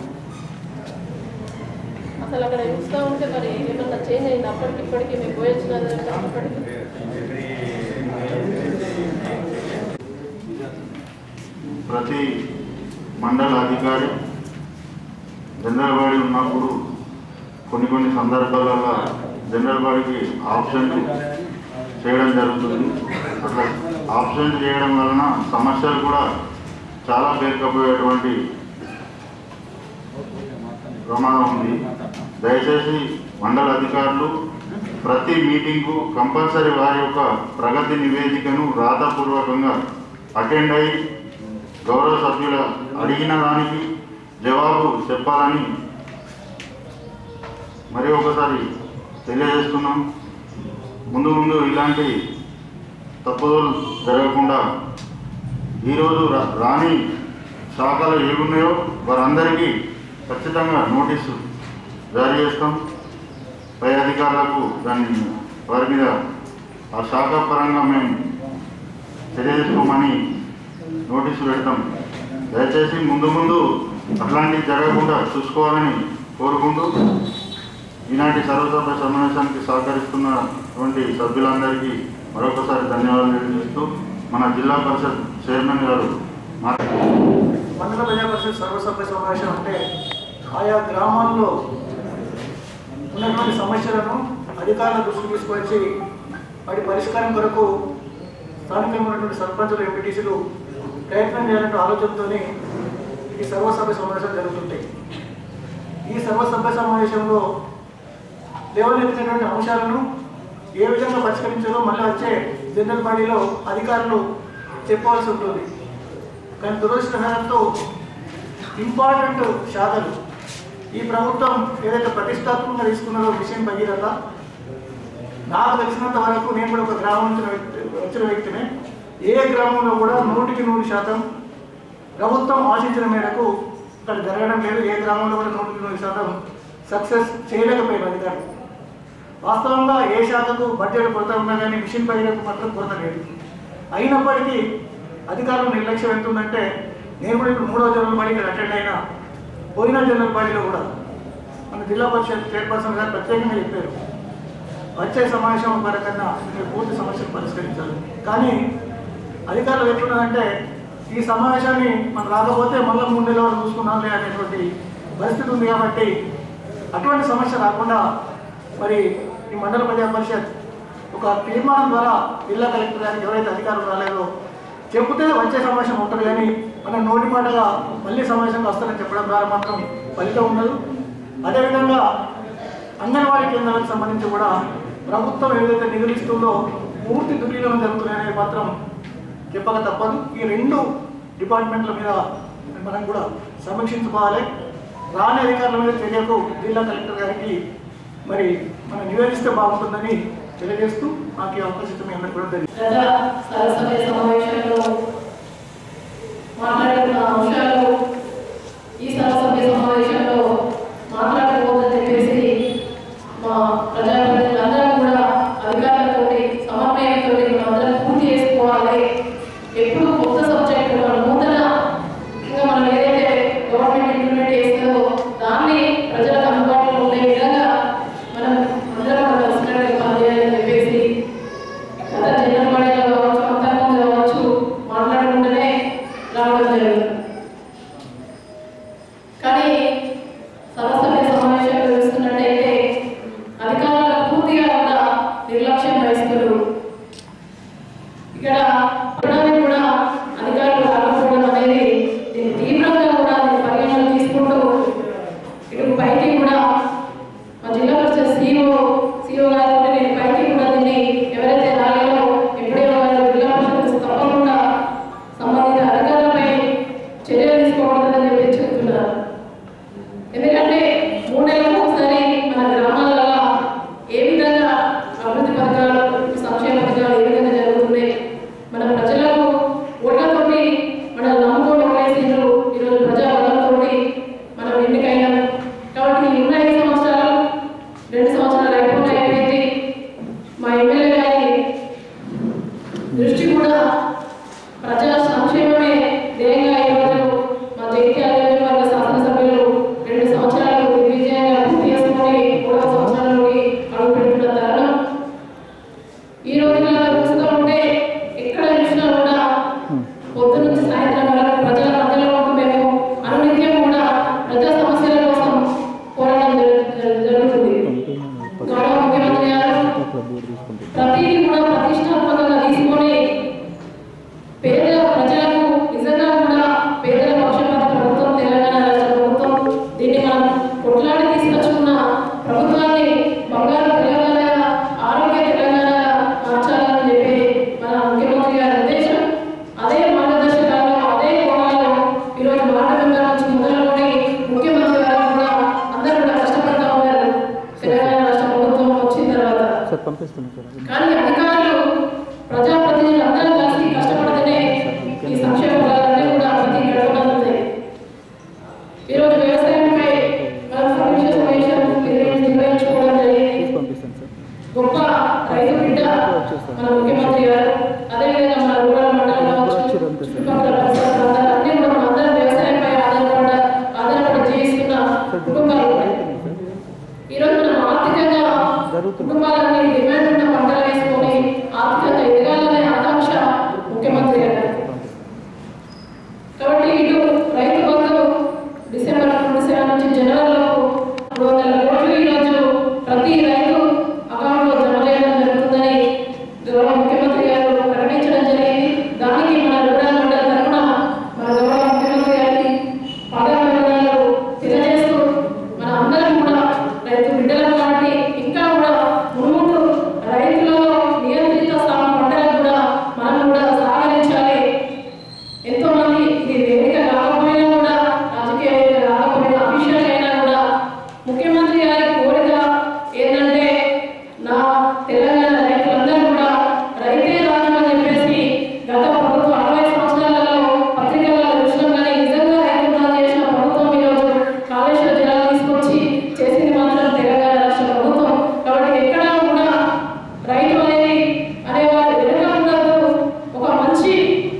అసలు అక్కడ చూస్తూ ఉంటే మరి ఏమన్నా చేంజ్ అయింది అప్పటికి ఇప్పటికి మీకు పోయొచ్చినది అప్పటికి ప్రతి మండల అధికారి జనరల్ బాడీ ఉన్నప్పుడు కొన్ని కొన్ని సందర్భాలలో జనరల్ బాడీకి ఆప్షన్లు చేయడం జరుగుతుంది అట్లా ఆప్షన్ చేయడం వలన సమస్యలు కూడా చాలా పేరుకపోయేటువంటి ప్రమాదం ఉంది దయచేసి మండల అధికారులు ప్రతి మీటింగ్కు కంపల్సరీ వారి యొక్క ప్రగతి నివేదికను రాతపూర్వకంగా అటెండ్ అయి గౌరవ సభ్యుల అడిగిన దానికి జవాబు చెప్పాలని మరి ఒకసారి తెలియజేస్తున్నాం ముందు ముందు ఇలాంటి తప్పుదోలు జరగకుండా ఈరోజు రా- రాని శాఖలు ఏమున్నాయో వారందరికీ ఖచ్చితంగా నోటీసు జారీ చేస్తాం పై అధికారులకు దాన్ని వారి మీద ఆ శాఖ పరంగా మేము చర్య తీసుకోమని నోటీసు పెడతాం దయచేసి ముందు ముందు అట్లాంటివి జరగకుండా చూసుకోవాలని కోరుకుంటూ ఈనాటి సర్వసభ సమావేశానికి సహకరిస్తున్నటువంటి సభ్యులందరికీ మరొకసారి ధన్యవాదాలు తెలియజేస్తూ మన జిల్లా పరిషత్ చైర్మన్ గారు మాట్లాడారు మండల ప్రజా పరిషత్ సర్వసభ్య సమావేశం అంటే ఆయా గ్రామాల్లో ఉన్నటువంటి సమస్యలను అధికారుల దృష్టికి తీసుకొచ్చి వాటి పరిష్కారం కొరకు స్థానికంగా ఉన్నటువంటి సర్పంచులు ఎంపీటీసీలు ప్రయత్నం చేయాలనే ఆలోచనతోనే ఈ సర్వసభ్య సమావేశాలు జరుగుతుంటాయి ఈ సర్వసభ్య సమావేశంలో లేవనెత్తినటువంటి అంశాలను ఏ విధంగా పరిష్కరించాలో మళ్ళీ వచ్చే జనరల్ బాడీలో అధికారులు చెప్పవలసి ఉంటుంది కానీ దురదృష్టకరంతో ఇంపార్టెంట్ శాఖలు ఈ ప్రభుత్వం ఏదైతే ప్రతిష్టాత్మకంగా తీసుకున్నారో మిషన్ భగీరథ నాకు తెలిసినంత వరకు నేను కూడా ఒక గ్రామం నుంచి వ్యక్తి- వచ్చిన వ్యక్తినే ఏ గ్రామంలో కూడా నూటికి నూరు శాతం ప్రభుత్వం ఆశించిన మేరకు ఇక్కడ జరగడం లేదు ఏ గ్రామంలో కూడా నూటికి నూరు శాతం సక్సెస్ చేయలేకపోయారు అధికారులు వాస్తవంగా ఏ శాఖకు బడ్జెట్ కొరత ఉన్నా కానీ మిషన్ భగీరథకు మాత్రం కొరత లేదు అయినప్పటికీ అధికారుల నిర్లక్ష్యం ఎంత ఉందంటే నేను కూడా ఇప్పుడు మూడో జనరల్ బాడీ ఇక్కడ అటెండ్ అయినా పోయిన జనరల్ బాడీలో కూడా మన జిల్లా పరిషత్ చైర్పర్సన్ గారు ప్రత్యేకంగా చెప్పారు వచ్చే సమావేశం వరకన్నా మీరు పూర్తి సమస్యను పరిష్కరించాలి కానీ అధికారులు ఎట్లున్నారంటే ఈ సమావేశాన్ని మనం రాకపోతే మళ్ళీ మూడు నెలల వరకు చూసుకున్నాంలే అనేటువంటి పరిస్థితి ఉంది కాబట్టి అటువంటి సమస్య రాకుండా మరి ఈ మండల ప్రజా పరిషత్ ఒక తీర్మానం ద్వారా జిల్లా కలెక్టర్ గారికి ఎవరైతే అధికారులు రాలేదో చెబితే వచ్చే సమావేశం ఉంటుంది కానీ మనం నోటి మాటగా మళ్ళీ సమావేశంగా వస్తారని చెప్పడం ద్వారా మాత్రం ఫలితం ఉండదు అదేవిధంగా అంగన్వాడీ కేంద్రాలకు సంబంధించి కూడా ప్రభుత్వం ఏదైతే నిధులు ఇస్తుందో పూర్తి దుర్వినియోగం జరుగుతున్నాయనే మాత్రం చెప్పక తప్పదు ఈ రెండు డిపార్ట్మెంట్ల మీద మనం కూడా సమీక్షించుకోవాలి రాని అధికారుల మీద చర్యకు జిల్లా కలెక్టర్ గారికి మరి మనం నివేదిస్తే బాగుంటుందని తెలియజేస్తూ నాకు ఈ అవకాశం మీ అందరికీ కూడా తెలియదు ప్రజా సరస్వతి సమావేశంలో మాట్లాడుతున్న అంశాలు ఈ సరస్వతి సమావేశంలో మాట్లాడకూడదని చెప్పేసి మా ప్రజాప్రతినిధులందరూ కూడా అధికారులతోటి సమన్వయంతో మనందరం పూర్తి చేసుకోవాలి ఎప్పుడు కొత్త సబ్జెక్టు మన నూతన ఇంకా మనం ఏదైతే గవర్నమెంట్ ఇంప్లిమెంట్ చేస్తుందో దాన్ని ప్రజలకు అందుబాటులో ఉండే విధంగా మనం అందరం కలిసినట్టుగా పనిచేయాలని చెప్పేసి గత జనరల్ బాడీలో కావచ్చు అంతకుముందు కావచ్చు కానీ అధికారులు ప్రజాప్రతినిధులు అందరూ కలిసి కష్టపడితేనే ఈ సంక్షేమ పథకాలన్నీ కూడా ప్రతి గడప అందుతాయి ఈరోజు వ్యవసాయంపై మనం సమీక్ష సమావేశం నిర్వహించి- నిర్వహించుకోవడం జరిగింది గొప్ప రైతు బిడ్డ మన ముఖ్యమంత్రి గారు అదేవిధంగా మన రూరల్ మండలం కావచ్చు చుట్టుపక్కల పరిసర ప్రాంతాలు అన్ని కూడా మనం అందరం వ్యవసాయంపై ఆధారపడ ఆధారపడి జీవిస్తున్న కుటుంబాలు ఉన్నాయి. ఈరోజు మనం ఆర్థికంగా కుటుంబాలన్నీ డిమాండ్ ఉన్న పంటలు వేసుకొని ఆర్థికంగా ఎదగాలనే ఆకాంక్ష ముఖ్యమంత్రి గారు కాబట్టి ఇటు రైతు బంధు డిసెంబర్ ట్వంటీ సెవెన్ నుంచి జనవరిలో మూడు వందల కోట్లు ఈరోజు ప్రతి రైతు అకౌంట్లో జమ చేయడం జరుగుతుందని గౌరవ ముఖ్యమంత్రి గారు ప్రకటించడం జరిగింది దానికి మన రూరల్ మండలి తరఫున మన గౌరవ ముఖ్యమంత్రి గారికి పాదాభివందనాలు తెలియజేస్తూ మన అందరం కూడా రైతు బిడ్డలం కాబట్టి ఇంకా కూడా మునుముందు రైతులలో నియంత్రిత సాగు పంటలకు కూడా మనం కూడా సహకరించాలి ఎంతో మంది ఇది వేదిక కాకపోయినా కూడా రాజకీయ వేదిక కాకపోయినా అఫీషియల్ అయినా కూడా ముఖ్యమంత్రి గారి కోరిక ఏంటంటే నా తెలంగాణ రైతులందరూ కూడా రైతే రాజు అని చెప్పేసి గత ప్రభుత్వం అరవై సంవత్సరాలలో పత్రికలలో చూసినాం కానీ నిజంగా రైతు రాజు చేసిన ప్రభుత్వం ఈరోజు కాళేశ్వర జలాలు తీసుకొచ్చి చేసింది మాత్రం తెలంగాణ రాష్ట్ర ప్రభుత్వం కాబట్టి ఎక్కడా కూడా రైతు అనేది అనేవారు వెనుక ఉండదు ఒక మంచి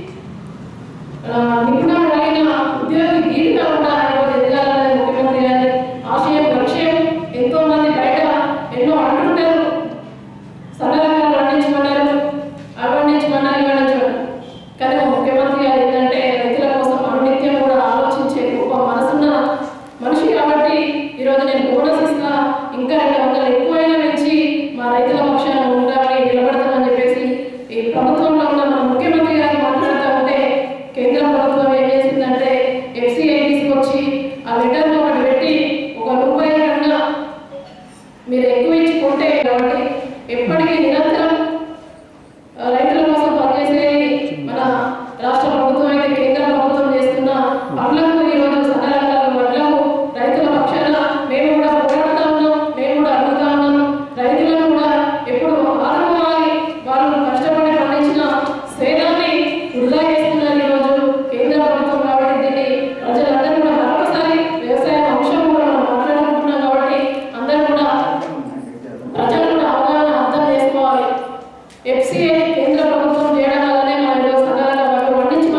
ఆ, నిపుణులు కలిగిన ఉద్యోగి ధీటుగా ఉండాలని ఈరోజు ఎదగాలనే ముఖ్యమంత్రి గారి ఆశయం లక్ష్యం ఎంతో మంది బయట ఎన్నో అంటుంటారు సరళంగా పండించమన్నారు అవి పండించమన్నారు ఇవి పండించమన్నారు కానీ మా ముఖ్యమంత్రి గారు ఏంటంటే రైతుల కోసం అనునిత్యం కూడా ఆలోచించే గొప్ప మనసున్న మనిషి కాబట్టి ఈరోజు నేను బోనస్ ఇస్తా ఇంకా రెండు వందలు ఎక్కువైనా పెంచి మా రైతుల పక్షాన ఉంటామని నిలబడతామని చెప్పేసి ఈ ప్రభుత్వంలో ఉన్న మన ముఖ్యమంత్రి గారు మాట్లాడుతూ ఉంటే కేంద్ర ప్రభుత్వం ఏం చేసిందంటే ఎఫ్సిఐ తీసుకొచ్చి ఆ లెటర్లో ఒకటి పెట్టి ఒక రూపాయి కన్నా మీరు ఎక్కువ ఇచ్చి కొంటే కాబట్టి ఎప్పటికీ నిరంతరం ఆ, రైతుల కోసం పనిచేసేది మన రాష్ట్ర ప్రభుత్వం అయితే కేంద్ర ప్రభుత్వం చేస్తున్న పనులకు ఈరోజు సన్నరంగాల వడ్లకు రైతుల పక్షాన మేము కూడా పోరాడుతా ఉన్నాం మేము కూడా అడుగుతా ఉన్నాం రైతులను కూడా ఎప్పుడు ఆదుకోవాలి వాళ్ళు కష్టపడి పండించిన స్వేదాన్ని వృధా చేస్తున్నారు ఈరోజు కేంద్ర ప్రభుత్వం కాబట్టి దీన్ని ప్రజలందరూ కూడా మరొకసారి వ్యవసాయ అంశం కూడా మనం మాట్లాడుకుంటున్నాం కాబట్టి అందరూ కూడా ప్రజలు కూడా అవగాహన అర్థం చేసుకోవాలి ఎఫ్సిఐ కేంద్ర ప్రభుత్వం చేయడం వల్లనే మనం ఈరోజు సకాలంగా వాళ్ళు పండించుకుంటున్నాం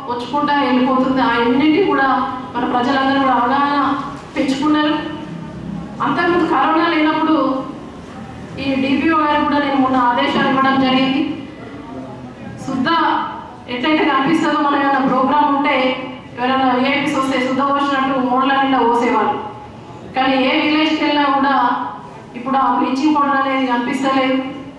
వచ్చుకుంటా వెళ్ళిపోతుంది ఆ ఎన్నింటి కూడా మన ప్రజలందరూ కూడా అవగాహన పెంచుకున్నారు అంతకుముందు కరోనా లేనప్పుడు ఈ డిపిఓ గారు కూడా నేను మొన్న ఆదేశాలు ఇవ్వడం జరిగింది శుద్ధ ఎట్లయితే కనిపిస్తుందో మనం ఏమైనా ప్రోగ్రామ్ ఉంటే ఎవరైనా విఐపీస్ వస్తే శుద్ధ పోసినట్టు మూడల నిండా పోసేవాళ్ళు కానీ ఏ విలేజ్కి వెళ్ళినా కూడా ఇప్పుడు ఆ బ్లీచింగ్ పౌడర్ అనేది కనిపిస్తలేదు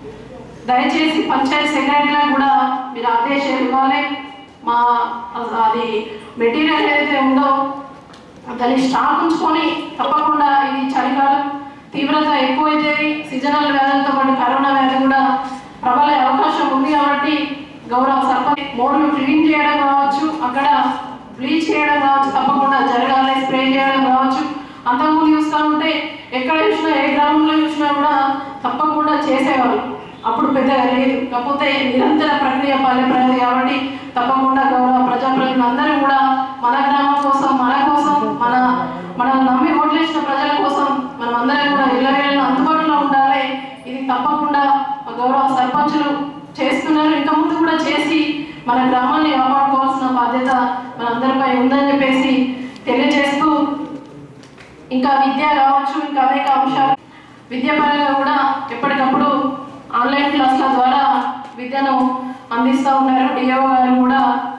దయచేసి పంచాయతీ సెక్రటరీలకు కూడా మీరు ఆదేశాలు ఇవ్వాలి మా అది మెటీరియల్ ఏదైతే ఉందో దాన్ని స్టాక్ ఉంచుకొని తప్పకుండా ఇది చలికాలం తీవ్రత ఎక్కువైతే సీజనల్ వ్యాధులతో పాటు కరోనా వ్యాధి కూడా ప్రబలే అవకాశం ఉంది కాబట్టి గౌరవ సర్పంచ్ మోర్లు క్లీన్ చేయడం కావచ్చు అక్కడ బ్లీచ్ చేయడం కావచ్చు తప్పకుండా జరగాలి స్ప్రే చేయడం కావచ్చు అంతకుముందు చూస్తూ ఉంటే ఎక్కడ చూసినా ఏ గ్రామంలో చూసినా కూడా తప్పకుండా చేసేవాళ్ళు అప్పుడు పెద్దగా లేదు కాకపోతే నిరంతర ప్రక్రియ పల్లె ప్రగతి కాబట్టి తప్పకుండా గౌరవ ప్రజాప్రతినిధులు అందరూ కూడా మన గ్రామం కోసం మన కోసం మన మన నమ్మి ఓట్లేసిన ప్రజల కోసం మనం అందరం కూడా ఇళ్ళ అందుబాటులో ఉండాలి ఇది తప్పకుండా గౌరవ సర్పంచులు చేస్తున్నారు ఇంకా ముందు కూడా చేసి మన గ్రామాన్ని కాపాడుకోవాల్సిన బాధ్యత మనందరిపై ఉందని చెప్పేసి తెలియజేస్తూ ఇంకా విద్య కావచ్చు ఇంకా అనేక అంశాలు విద్యాపరంగా కూడా ఎప్పటికప్పుడు ఆన్లైన్ క్లాసుల ద్వారా విద్యను అందిస్తూ ఉన్నారు డిఓ గారు కూడా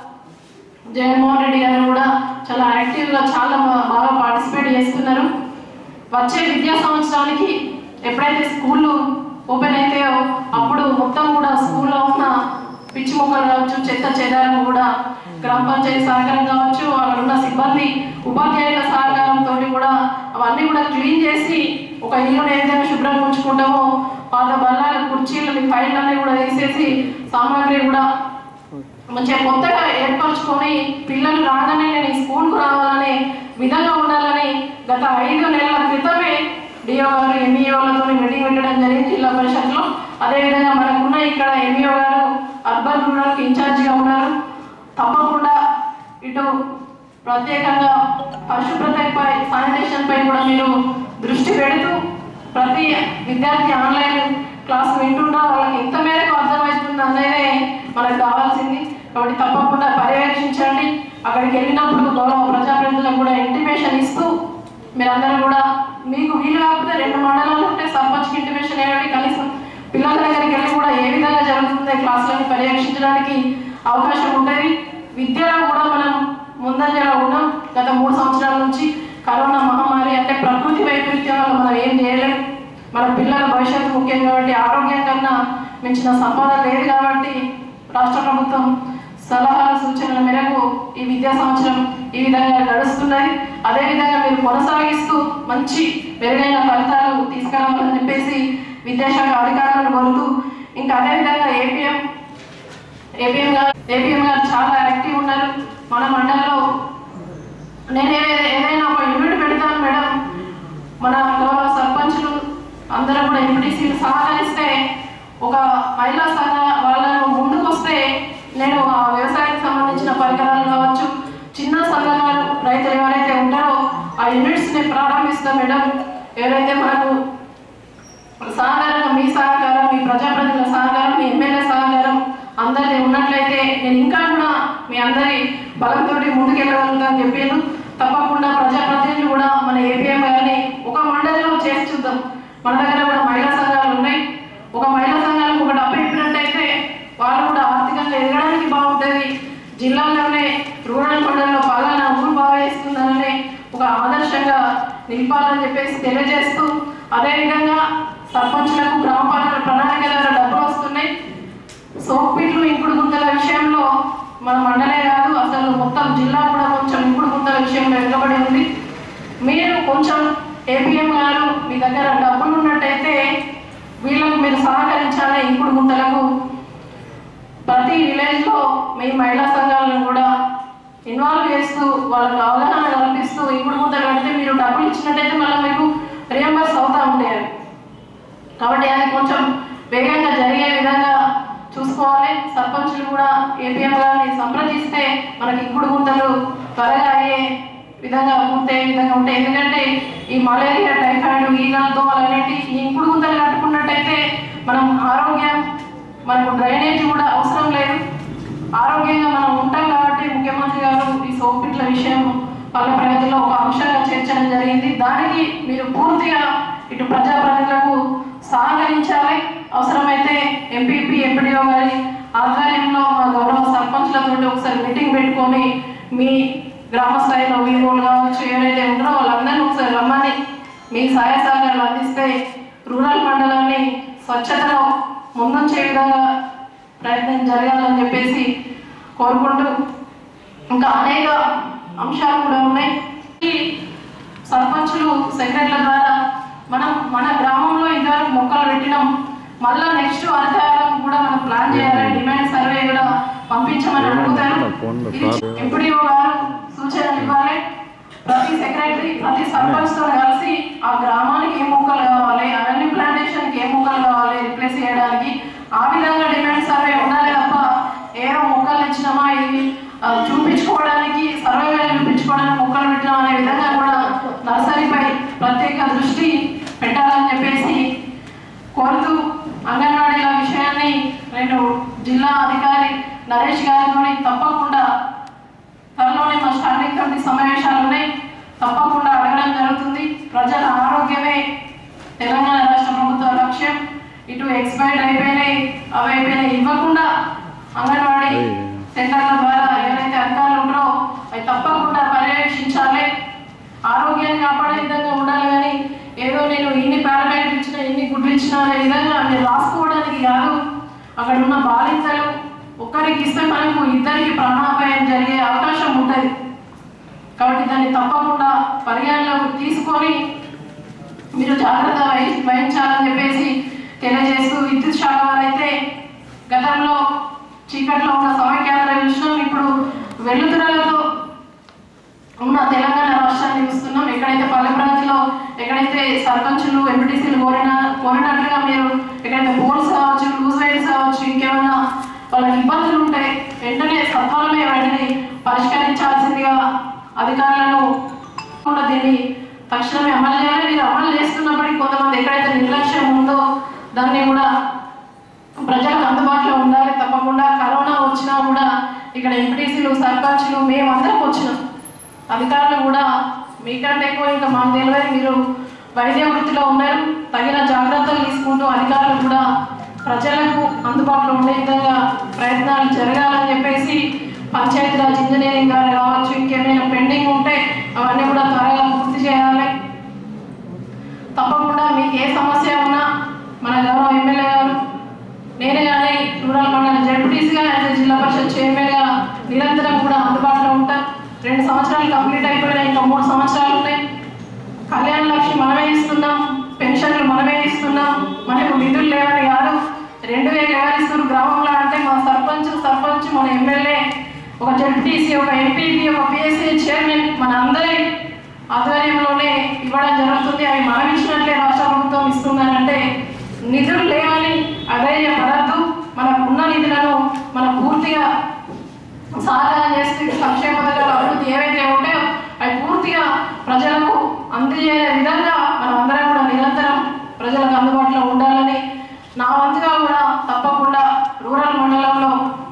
జగన్మోహన్ రెడ్డి గారు కూడా చాలా యాక్టివ్గా చాలా బా- బాగా పార్టిసిపేట్ చేస్తున్నారు వచ్చే విద్యా సంవత్సరానికి ఎప్పుడైతే స్కూళ్ళు ఓపెన్ అవుతాయో అప్పుడు మొత్తం కూడా స్కూల్లో ఉన్న పిచ్చి మొక్కలు కావచ్చు చెత్త చెదారం కూడా గ్రామ పంచాయతీ సహకారం కావచ్చు అక్కడ ఉన్న సిబ్బంది ఉపాధ్యాయుల సహకారంతో కూడా అవన్నీ కూడా క్లీన్ చేసి ఒక ఇల్లుని ఏ విధంగా శుభ్రంగా ఉంచుకుంటామో పాత బల్లాలు కుర్చీలు ఫైల్ అన్ని కూడా తీసేసి సామాగ్రి కూడా మంచిగా కొత్తగా ఏర్పరచుకొని పిల్లలు రాగానే నేను ఈ స్కూల్కు రావాలనే విధంగా ఉండాలని గత ఐదు నెలల క్రితమే డిఓ గారు ఎంఈఓలతో మీటింగ్ పెట్టడం జరిగింది జిల్లా పరిషత్లో అదేవిధంగా మనకున్న ఇక్కడ ఎంఈఓ గారు అర్బన్ రూరల్కి ఇన్ఛార్జిగా ఉన్నారు తప్పకుండా ఇటు ప్రత్యేకంగా పరిశుభ్రతపై శానిటేషన్ పై కూడా మీరు దృష్టి పెడుతూ ప్రతి విద్యార్థి ఆన్లైన్ క్లాస్ వింటున్నా వాళ్ళకి ఎంత మేరకు అర్థమవుతుంది అనేదే మనకు కావాల్సింది కాబట్టి తప్పకుండా పర్యవేక్షించండి అక్కడికి వెళ్ళినప్పుడు గౌరవ ప్రజాప్రతినిధులకు కూడా ఇంటిమేషన్ ఇస్తూ మీరందరూ కూడా మీకు వీలు కాకపోతే రెండు మండలాలు ఉంటే సర్పంచ్కి ఇంటిమేషన్ వేయండి కనీసం పిల్లల దగ్గరికి వెళ్ళి కూడా ఏ విధంగా జరుగుతుంది క్లాసులని పర్యవేక్షించడానికి అవకాశం ఉంటుంది విద్యలో కూడా మనం ముందంజలో ఉన్నాం గత మూడు సంవత్సరాల నుంచి కరోనా మహమ్మారి అంటే ప్రకృతి వైపరీత్యం వల్ల మనం ఏం చేయలేం మన పిల్లల భవిష్యత్తు ముఖ్యం కాబట్టి ఆరోగ్యం కన్నా మించిన సంపద లేదు కాబట్టి రాష్ట్ర ప్రభుత్వం సలహాల సూచనల మేరకు ఈ విద్యా సంవత్సరం ఈ విధంగా గడుస్తున్నది అదేవిధంగా మీరు కొనసాగిస్తూ మంచి మెరుగైన ఫలితాలు తీసుకురావాలని చెప్పేసి విద్యాశాఖ అధికారులను కోరుతూ ఇంకా అదేవిధంగా ఏపీఎం ఏపీఎం గారు ఏపీఎం గారు చాలా యాక్టివ్ ఉన్నారు మన మండలంలో నేను ఏ- ఏదైనా ఒక యూనిట్ పెడతాను మేడం మన గౌరవ సర్పంచులు అందరూ కూడా ఎంపీటీసీలు సహకరిస్తే ఒక మహిళా సంఘ వాళ్ళను ముందుకు వస్తే నేను ఆ వ్యవసాయానికి సంబంధించిన పరికరాలు కావచ్చు చిన్న సంఘాలు రైతులు ఎవరైతే ఉంటారో ఆ యూనిట్స్ని ప్రారంభిస్తాం మేడం ఎవరైతే మనకు సహకారంగా మీ సహకారం మీ ప్రజాప్రతినిధుల సహకారం మీ ఎమ్మెల్యే సహకారం అందరిది ఉన్నట్లయితే నేను ఇంకా కూడా మీ అందరి బలంతో ముందుకెళ్ళగలుగుతానని చెప్పాను తప్పకుండా ప్రజాప్రతినిధులు కూడా మన ఏపీఎం గారిని ఒక మండలిలో చేసి చూద్దాం మన దగ్గర కూడా మహిళా సంఘాలు ఉన్నాయి ఒక మహిళా సంఘాలకు ఒక డబ్బు ఇప్పినట్టయితే వాళ్ళు కూడా ఆర్థికంగా ఎదగడానికి బాగుంటుంది జిల్లాలోనే రూరల్ మండలంలో పాలన ఊరు బాగా వేస్తుందనని ఒక ఆదర్శంగా నింపాలని చెప్పేసి తెలియజేస్తూ అదేవిధంగా సర్పంచులకు గ్రామ పాలన ప్రణాళిక ద్వారా డబ్బులు వస్తున్నాయి సోప్పిట్లు ఇంకుడు గుంతల విషయంలో మన మండలే కాదు అసలు మొత్తం జిల్లా కూడా కొంచెం ఇంకుడు గుంతల విషయంలో వెనుకబడి ఉంది మీరు కొంచెం ఏపీఎం గారు మీ దగ్గర డబ్బులు ఉన్నట్టయితే వీళ్ళకు మీరు సహకరించాలి ఇంకుడు గుంతలకు ప్రతి విలేజ్లో మీ మహిళా సంఘాలను కూడా ఇన్వాల్వ్ చేస్తూ వాళ్ళకు అవగాహన కల్పిస్తూ ఇప్పుడు ముందు కడితే మీరు డబ్బులు ఇచ్చినట్టయితే మళ్ళీ మీకు రియంబర్స్ అవుతూ ఉంటాయి కాబట్టి అది కొంచెం వేగంగా జరిగే విధంగా చూసుకోవాలి సర్పంచులు కూడా ఏపీఎం గారిని సంప్రదిస్తే మనకి ఇప్పుడు గుంతలు త్వరగా అయ్యే విధంగా పూర్తయ్యే విధంగా ఉంటాయి ఎందుకంటే ఈ మలేరియా టైఫాయిడ్ ఈగలతో అలాంటి ఈ ఇంకుడు గుంతలు కట్టుకున్నట్టయితే మనం ఆరోగ్యం మనకు డ్రైనేజ్ కూడా అవసరం లేదు ఆరోగ్యంగా మనం ఉంటాం కాబట్టి ముఖ్యమంత్రి పల్లె ప్రగతిలో ఒక అంశంగా చేర్చడం జరిగింది దానికి మీరు పూర్తిగా ఇటు ప్రజాప్రతినిధులకు సహకరించాలి అవసరమైతే ఎంపీపీ ఎంపీడీఓ గారి ఆధ్వర్యంలో మా గౌరవ సర్పంచ్లతో ఒకసారి మీటింగ్ పెట్టుకొని మీ గ్రామ స్థాయిలో వీఓలు కావచ్చు ఎవరైతే ఉన్నారో వాళ్ళందరినీ ఒకసారి రమ్మని మీ సహాయ సహకారాలు అందిస్తే రూరల్ మండలాన్ని స్వచ్ఛతలో ముందుంచే విధంగా ప్రయత్నం జరగాలని చెప్పేసి కోరుకుంటూ ఇంకా అనేక అంశాలు కూడా ఉన్నాయి ఈ సర్పంచులు సెక్రటరీల ద్వారా మనం మన గ్రామంలో ఇదివరకు మొక్కలు పెట్టినాం మళ్ళా నెక్స్ట్ అధికారం కూడా మనం ప్లాన్ చేయాలి డిమాండ్ సర్వే కూడా పంపించమని అడుగుతారు ఇది ఎంపీడీఓ గారు సూచనలు ఇవ్వాలి ప్రతి సెక్రటరీ ప్రతి సర్పంచ్ తో కలిసి ఆ గ్రామానికి ఏ మొక్కలు కావాలి అవన్నీ ప్లాంటేషన్ కి ఏ మొక్కలు కావాలి రిప్లేస్ చేయడానికి ఆ విధంగా డిమాండ్ సర్వే ఉండాలి తప్ప ఏదో మొక్కలు ఇచ్చినామా ఇది ఆ, చూపించుకోవడానికి సర్వే చూపించుకోవడానికి మొక్కలు పెట్టినాం అనే విధంగా కూడా నర్సరీపై ప్రత్యేక దృష్టి పెట్టాలని చెప్పేసి కోరుతూ అంగన్వాడీల విషయాన్ని నేను జిల్లా అధికారి నరేష్ గారితో తప్పకుండా త్వరలోనే మా స్టాండింగ్ కమిటీ సమావేశాలు ఉన్నాయి తప్పకుండా అడగడం జరుగుతుంది ప్రజల ఆరోగ్యమే తెలంగాణ రాష్ట్ర ప్రభుత్వ లక్ష్యం ఇటు ఎక్స్పైర్డ్ అయిపోయినాయి అవి అయిపోయినాయి ఇవ్వకుండా అంగన్వాడీ సెంటర్ల ద్వారా ఎవరైతే అధికారులు ఉన్నారో అవి తప్పకుండా పర్యవేక్షించాలి ఆరోగ్యాన్ని కాపాడే విధంగా ఉండాలి కానీ ఏదో నేను ఇన్ని పారామైట్లు ఇచ్చిన ఇన్ని గుడ్లు ఇచ్చిన అనే విధంగా మీరు రాసుకోవడానికి కాదు అక్కడ ఉన్న బాలింతలు ఒక్కరికి ఇస్తే మనకు ఇద్దరికి ప్రాణాపాయం జరిగే అవకాశం ఉంటుంది కాబట్టి దాన్ని తప్పకుండా పరిగణలోకి తీసుకొని మీరు జాగ్రత్త వహి- వహించాలని చెప్పేసి తెలియజేస్తూ విద్యుత్ శాఖ వారైతే గతంలో చీకట్లో ఉన్న సమైక్యాంధ్ర చూసినాం ఇప్పుడు వెల్లుతురలతో ఉన్న తెలంగాణ రాష్ట్రాన్ని చూస్తున్నాం ఎక్కడైతే పల్లె ప్రగతిలో ఎక్కడైతే సర్పంచులు ఎంపీటీసీలు కోరిన కోరినట్లుగా మీరు ఎక్కడైతే పోల్స్ కావచ్చు లూజ్ వైర్స్ కావచ్చు ఇంకేమైనా వాళ్ళకి ఇబ్బందులు ఉంటే వెంటనే సత్వరమే వాటిని పరిష్కరించాల్సిందిగా అధికారులను కూడా దీన్ని తక్షణమే అమలు చేయాలి మీరు అమలు చేస్తున్నప్పటికీ కొంతమంది ఎక్కడైతే నిర్లక్ష్యం ఉందో దాన్ని కూడా ప్రజలకు అందుబాటులో ఉండాలి తప్పకుండా కరోనా వచ్చినా కూడా ఇక్కడ ఎంపీటీసీలు సర్పంచ్లు మేమందరం వచ్చినాం అధికారులు కూడా మీకంటే ఎక్కువ ఇంకా మాకు తెలియదు మీరు వైద్య వృత్తిలో ఉన్నారు తగిన జాగ్రత్తలు తీసుకుంటూ అధికారులు కూడా ప్రజలకు అందుబాటులో ఉండే విధంగా ప్రయత్నాలు జరగాలని చెప్పేసి పంచాయతీరాజ్ ఇంజనీరింగ్ గారు కావచ్చు ఇంకేమైనా పెండింగ్ ఉంటే అవన్నీ కూడా త్వరగా పూర్తి చేయాలి తప్పకుండా మీకు ఏ సమస్య ఉన్నా మన గౌరవ ఎమ్మెల్యే గారు నేనే కానీ రూరల్ మండలం జడ్పీటీసీగా యాజ్ జిల్లా పరిషత్ చైర్మన్గా నిరంతరం కూడా అందుబాటులో ఉంటా రెండు సంవత్సరాలు కంప్లీట్ అయిపోయినాయి ఇంకా మూడు సంవత్సరాలు ఉన్నాయి కళ్యాణ లక్ష్మి మనమే ఇస్తున్నాం పెన్షన్లు మనమే ఇస్తున్నాం మనకు నిధులు లేవని కాదు రెండు వేలు ఎవరిస్తున్నారు గ్రామంలో అంటే మా సర్పంచ్ సర్పంచ్ మన ఎమ్మెల్యే ఒక జడ్పీటీసీ ఒక ఎంపీపీ ఒక పిఎస్సీ చైర్మన్ మన అందరి ఆధ్వర్యంలోనే ఇవ్వడం జరుగుతుంది అవి మనం ఇచ్చినట్లే రాష్ట్ర ప్రభుత్వం ఇస్తుందనంటే నిధులు లేవని అధైర్యపడద్దు మనకు ఉన్న నిధులను మనం పూర్తిగా సహకారం చేస్తే సంక్షేమ పథకాల అభివృద్ధి ఏవైతే ఉంటాయో అవి పూర్తిగా ప్రజలకు అందజేయే విధంగా మనం అందరం కూడా నిరంతరం ప్రజలకు అందుబాటులో ఉండాలని నా వంతుగా కూడా తప్పకుండా రూరల్ మండలంలో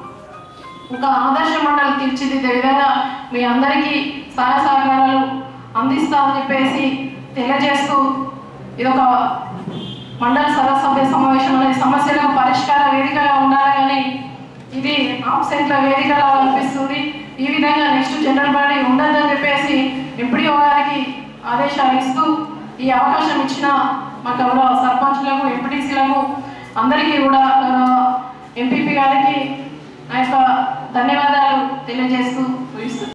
ఒక ఆదర్శ మండలి తీర్చిదిద్దే విధంగా మీ అందరికీ సహాయ సహకారాలు అందిస్తామని చెప్పేసి తెలియజేస్తూ ఇదొక మండల సర్వసభ్య సమావేశం అనే సమస్యలకు పరిష్కార వేదికగా ఉండాలి కానీ ఇది ఆబ్సెంట్ల వేదికగా అనిపిస్తుంది ఈ విధంగా నెక్స్ట్ జనరల్ బాడీ ఉండదని చెప్పేసి ఎంపీడీఓ గారికి ఆదేశాలు ఇస్తూ ఈ అవకాశం ఇచ్చిన మా గౌరవ సర్పంచ్లకు ఎంపీటీసీలకు అందరికీ కూడా గౌరవ ఎంపీపీ గారికి నా యొక్క ధన్యవాదాలు తెలియజేస్తూ ముగిస్తున్నాను.